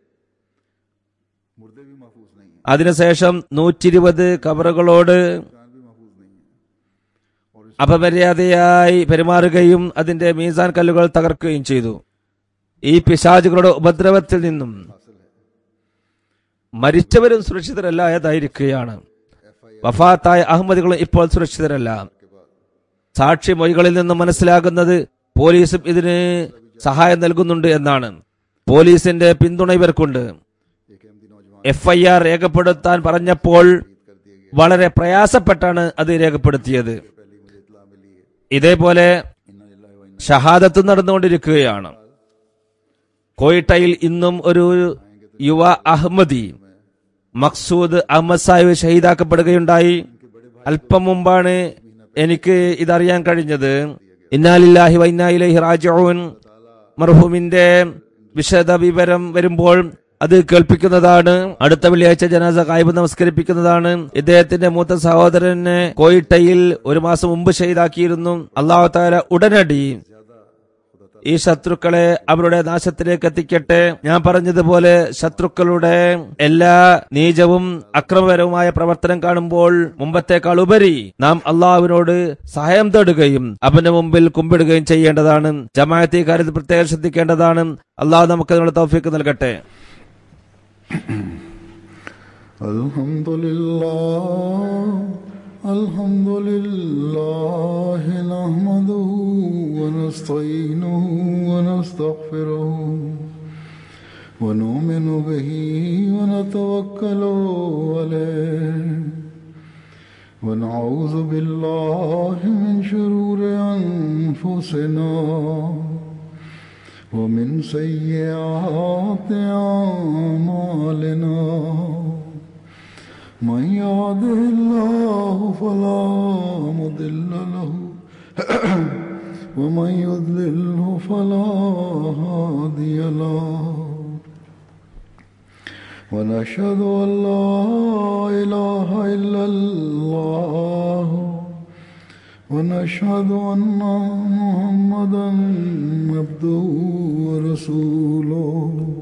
मुर्दे भी महफूज नहीं है അതിനുശേഷം നൂറ്റിരുപത് കബറുകളോട് जान भी महफूज नहीं है और इस അപമര്യാദയായി പെരുമാറുകയും അതിന്റെ മീസാൻ കല്ലുകൾ തകർക്കുകയും ചെയ്തു ഈ പിശാചുകളുടെ ഉപദ്രവത്തിൽ നിന്നും हासिल है മരിച്ചവരും സുരക്ഷിതരല്ലായതായിരിക്കുകയാണ് വഫാത്തായ അഹമ്മദികളും ഇപ്പോൾ സുരക്ഷിതരല്ല के बाद സാക്ഷിമൊഴികളിൽ നിന്ന് മനസ്സിലാകുന്നത് പോലീസും ഇതിന് സഹായം നൽകുന്നുണ്ട് എന്നാണ് പോലീസിന്റെ പിന്തുണ ഇവർക്കുണ്ട് एक अहमदी नौजवान എഫ് ഐ ആർ രേഖപ്പെടുത്താൻ പറഞ്ഞപ്പോൾ വളരെ പ്രയാസപ്പെട്ടാണ് അത് രേഖപ്പെടുത്തിയത് पहली मुझे इतला मिली है ഇതേപോലെ इन्ना लिल्लाहि व इन्ना ഷഹാദത്ത് നടന്നുകൊണ്ടിരിക്കുകയാണ് കോയിട്ടയിൽ ഇന്നും ഒരു യുവ അഹമ്മദി മക്സൂദ് അഹമ്മദ് സാഹിബ് ഷഹീദാക്കപ്പെടുകയുണ്ടായി അല്പം മുമ്പാണ് എനിക്ക് ഇതറിയാൻ കഴിഞ്ഞത് ഇന്നാലില്ലാഹി വൈനായിലഹി റാജിഊൻ മർഹൂമിന്റെ വിശദ വിവരം വരുമ്പോൾ അത് കേൾപ്പിക്കുന്നതാണ് അടുത്ത വെള്ളിയാഴ്ച ജനാസ കായ്പ് നമസ്കരിപ്പിക്കുന്നതാണ് ഇദ്ദേഹത്തിന്റെ മൂത്ത സഹോദരനെ കോയിട്ടയിൽ ഒരു മാസം മുമ്പ് ഷെയ്താക്കിയിരുന്നു അള്ളാഹു താല ഉടനടി ഈ ശത്രുക്കളെ അവരുടെ നാശത്തിലേക്ക് എത്തിക്കട്ടെ ഞാൻ പറഞ്ഞതുപോലെ ശത്രുക്കളുടെ എല്ലാ നീചവും അക്രമപരവുമായ പ്രവർത്തനം കാണുമ്പോൾ മുമ്പത്തേക്കാൾ ഉപരി നാം അള്ളാഹുവിനോട് സഹായം തേടുകയും അവന്റെ മുമ്പിൽ കുമ്പിടുകയും ചെയ്യേണ്ടതാണ് ജമാഅത്ത് ഈ കാര്യത്തിൽ പ്രത്യേകം ശ്രദ്ധിക്കേണ്ടതാണ് അള്ളാഹു നമുക്ക് അതിനുള്ള തൗഫീക്ക് നൽകട്ടെ الحمد لله الحمد لله نحمده ونستعينه ونستغفره ونؤمن به ونتوكل عليه ونعوذ بالله من شرور أنفسنا ومن سيئات أعمالنا من يهده الله فلا مضل له ومن يضلله فلا هادي له ونشهد أن لا إله إلا الله ونشهد أن محمدا عبده ورسوله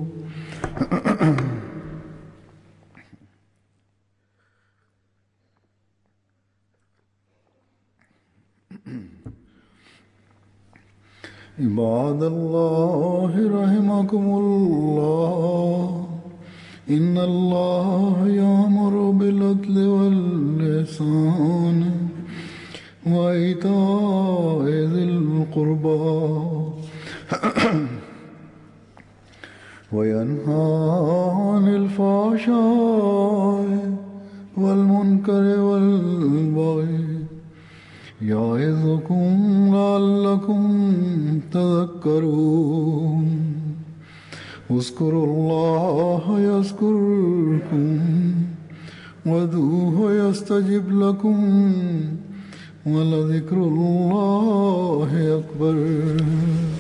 عباد الله رحمكم الله إن الله يأمر بالعدل واللسان وإيتاء ذي القربى وينهى عن الفحشاء والمنكر والبغي يعظكم لعلكم تذكرون اذكروا الله يذكركم وادعوه يستجب لكم ولذكر الله أكبر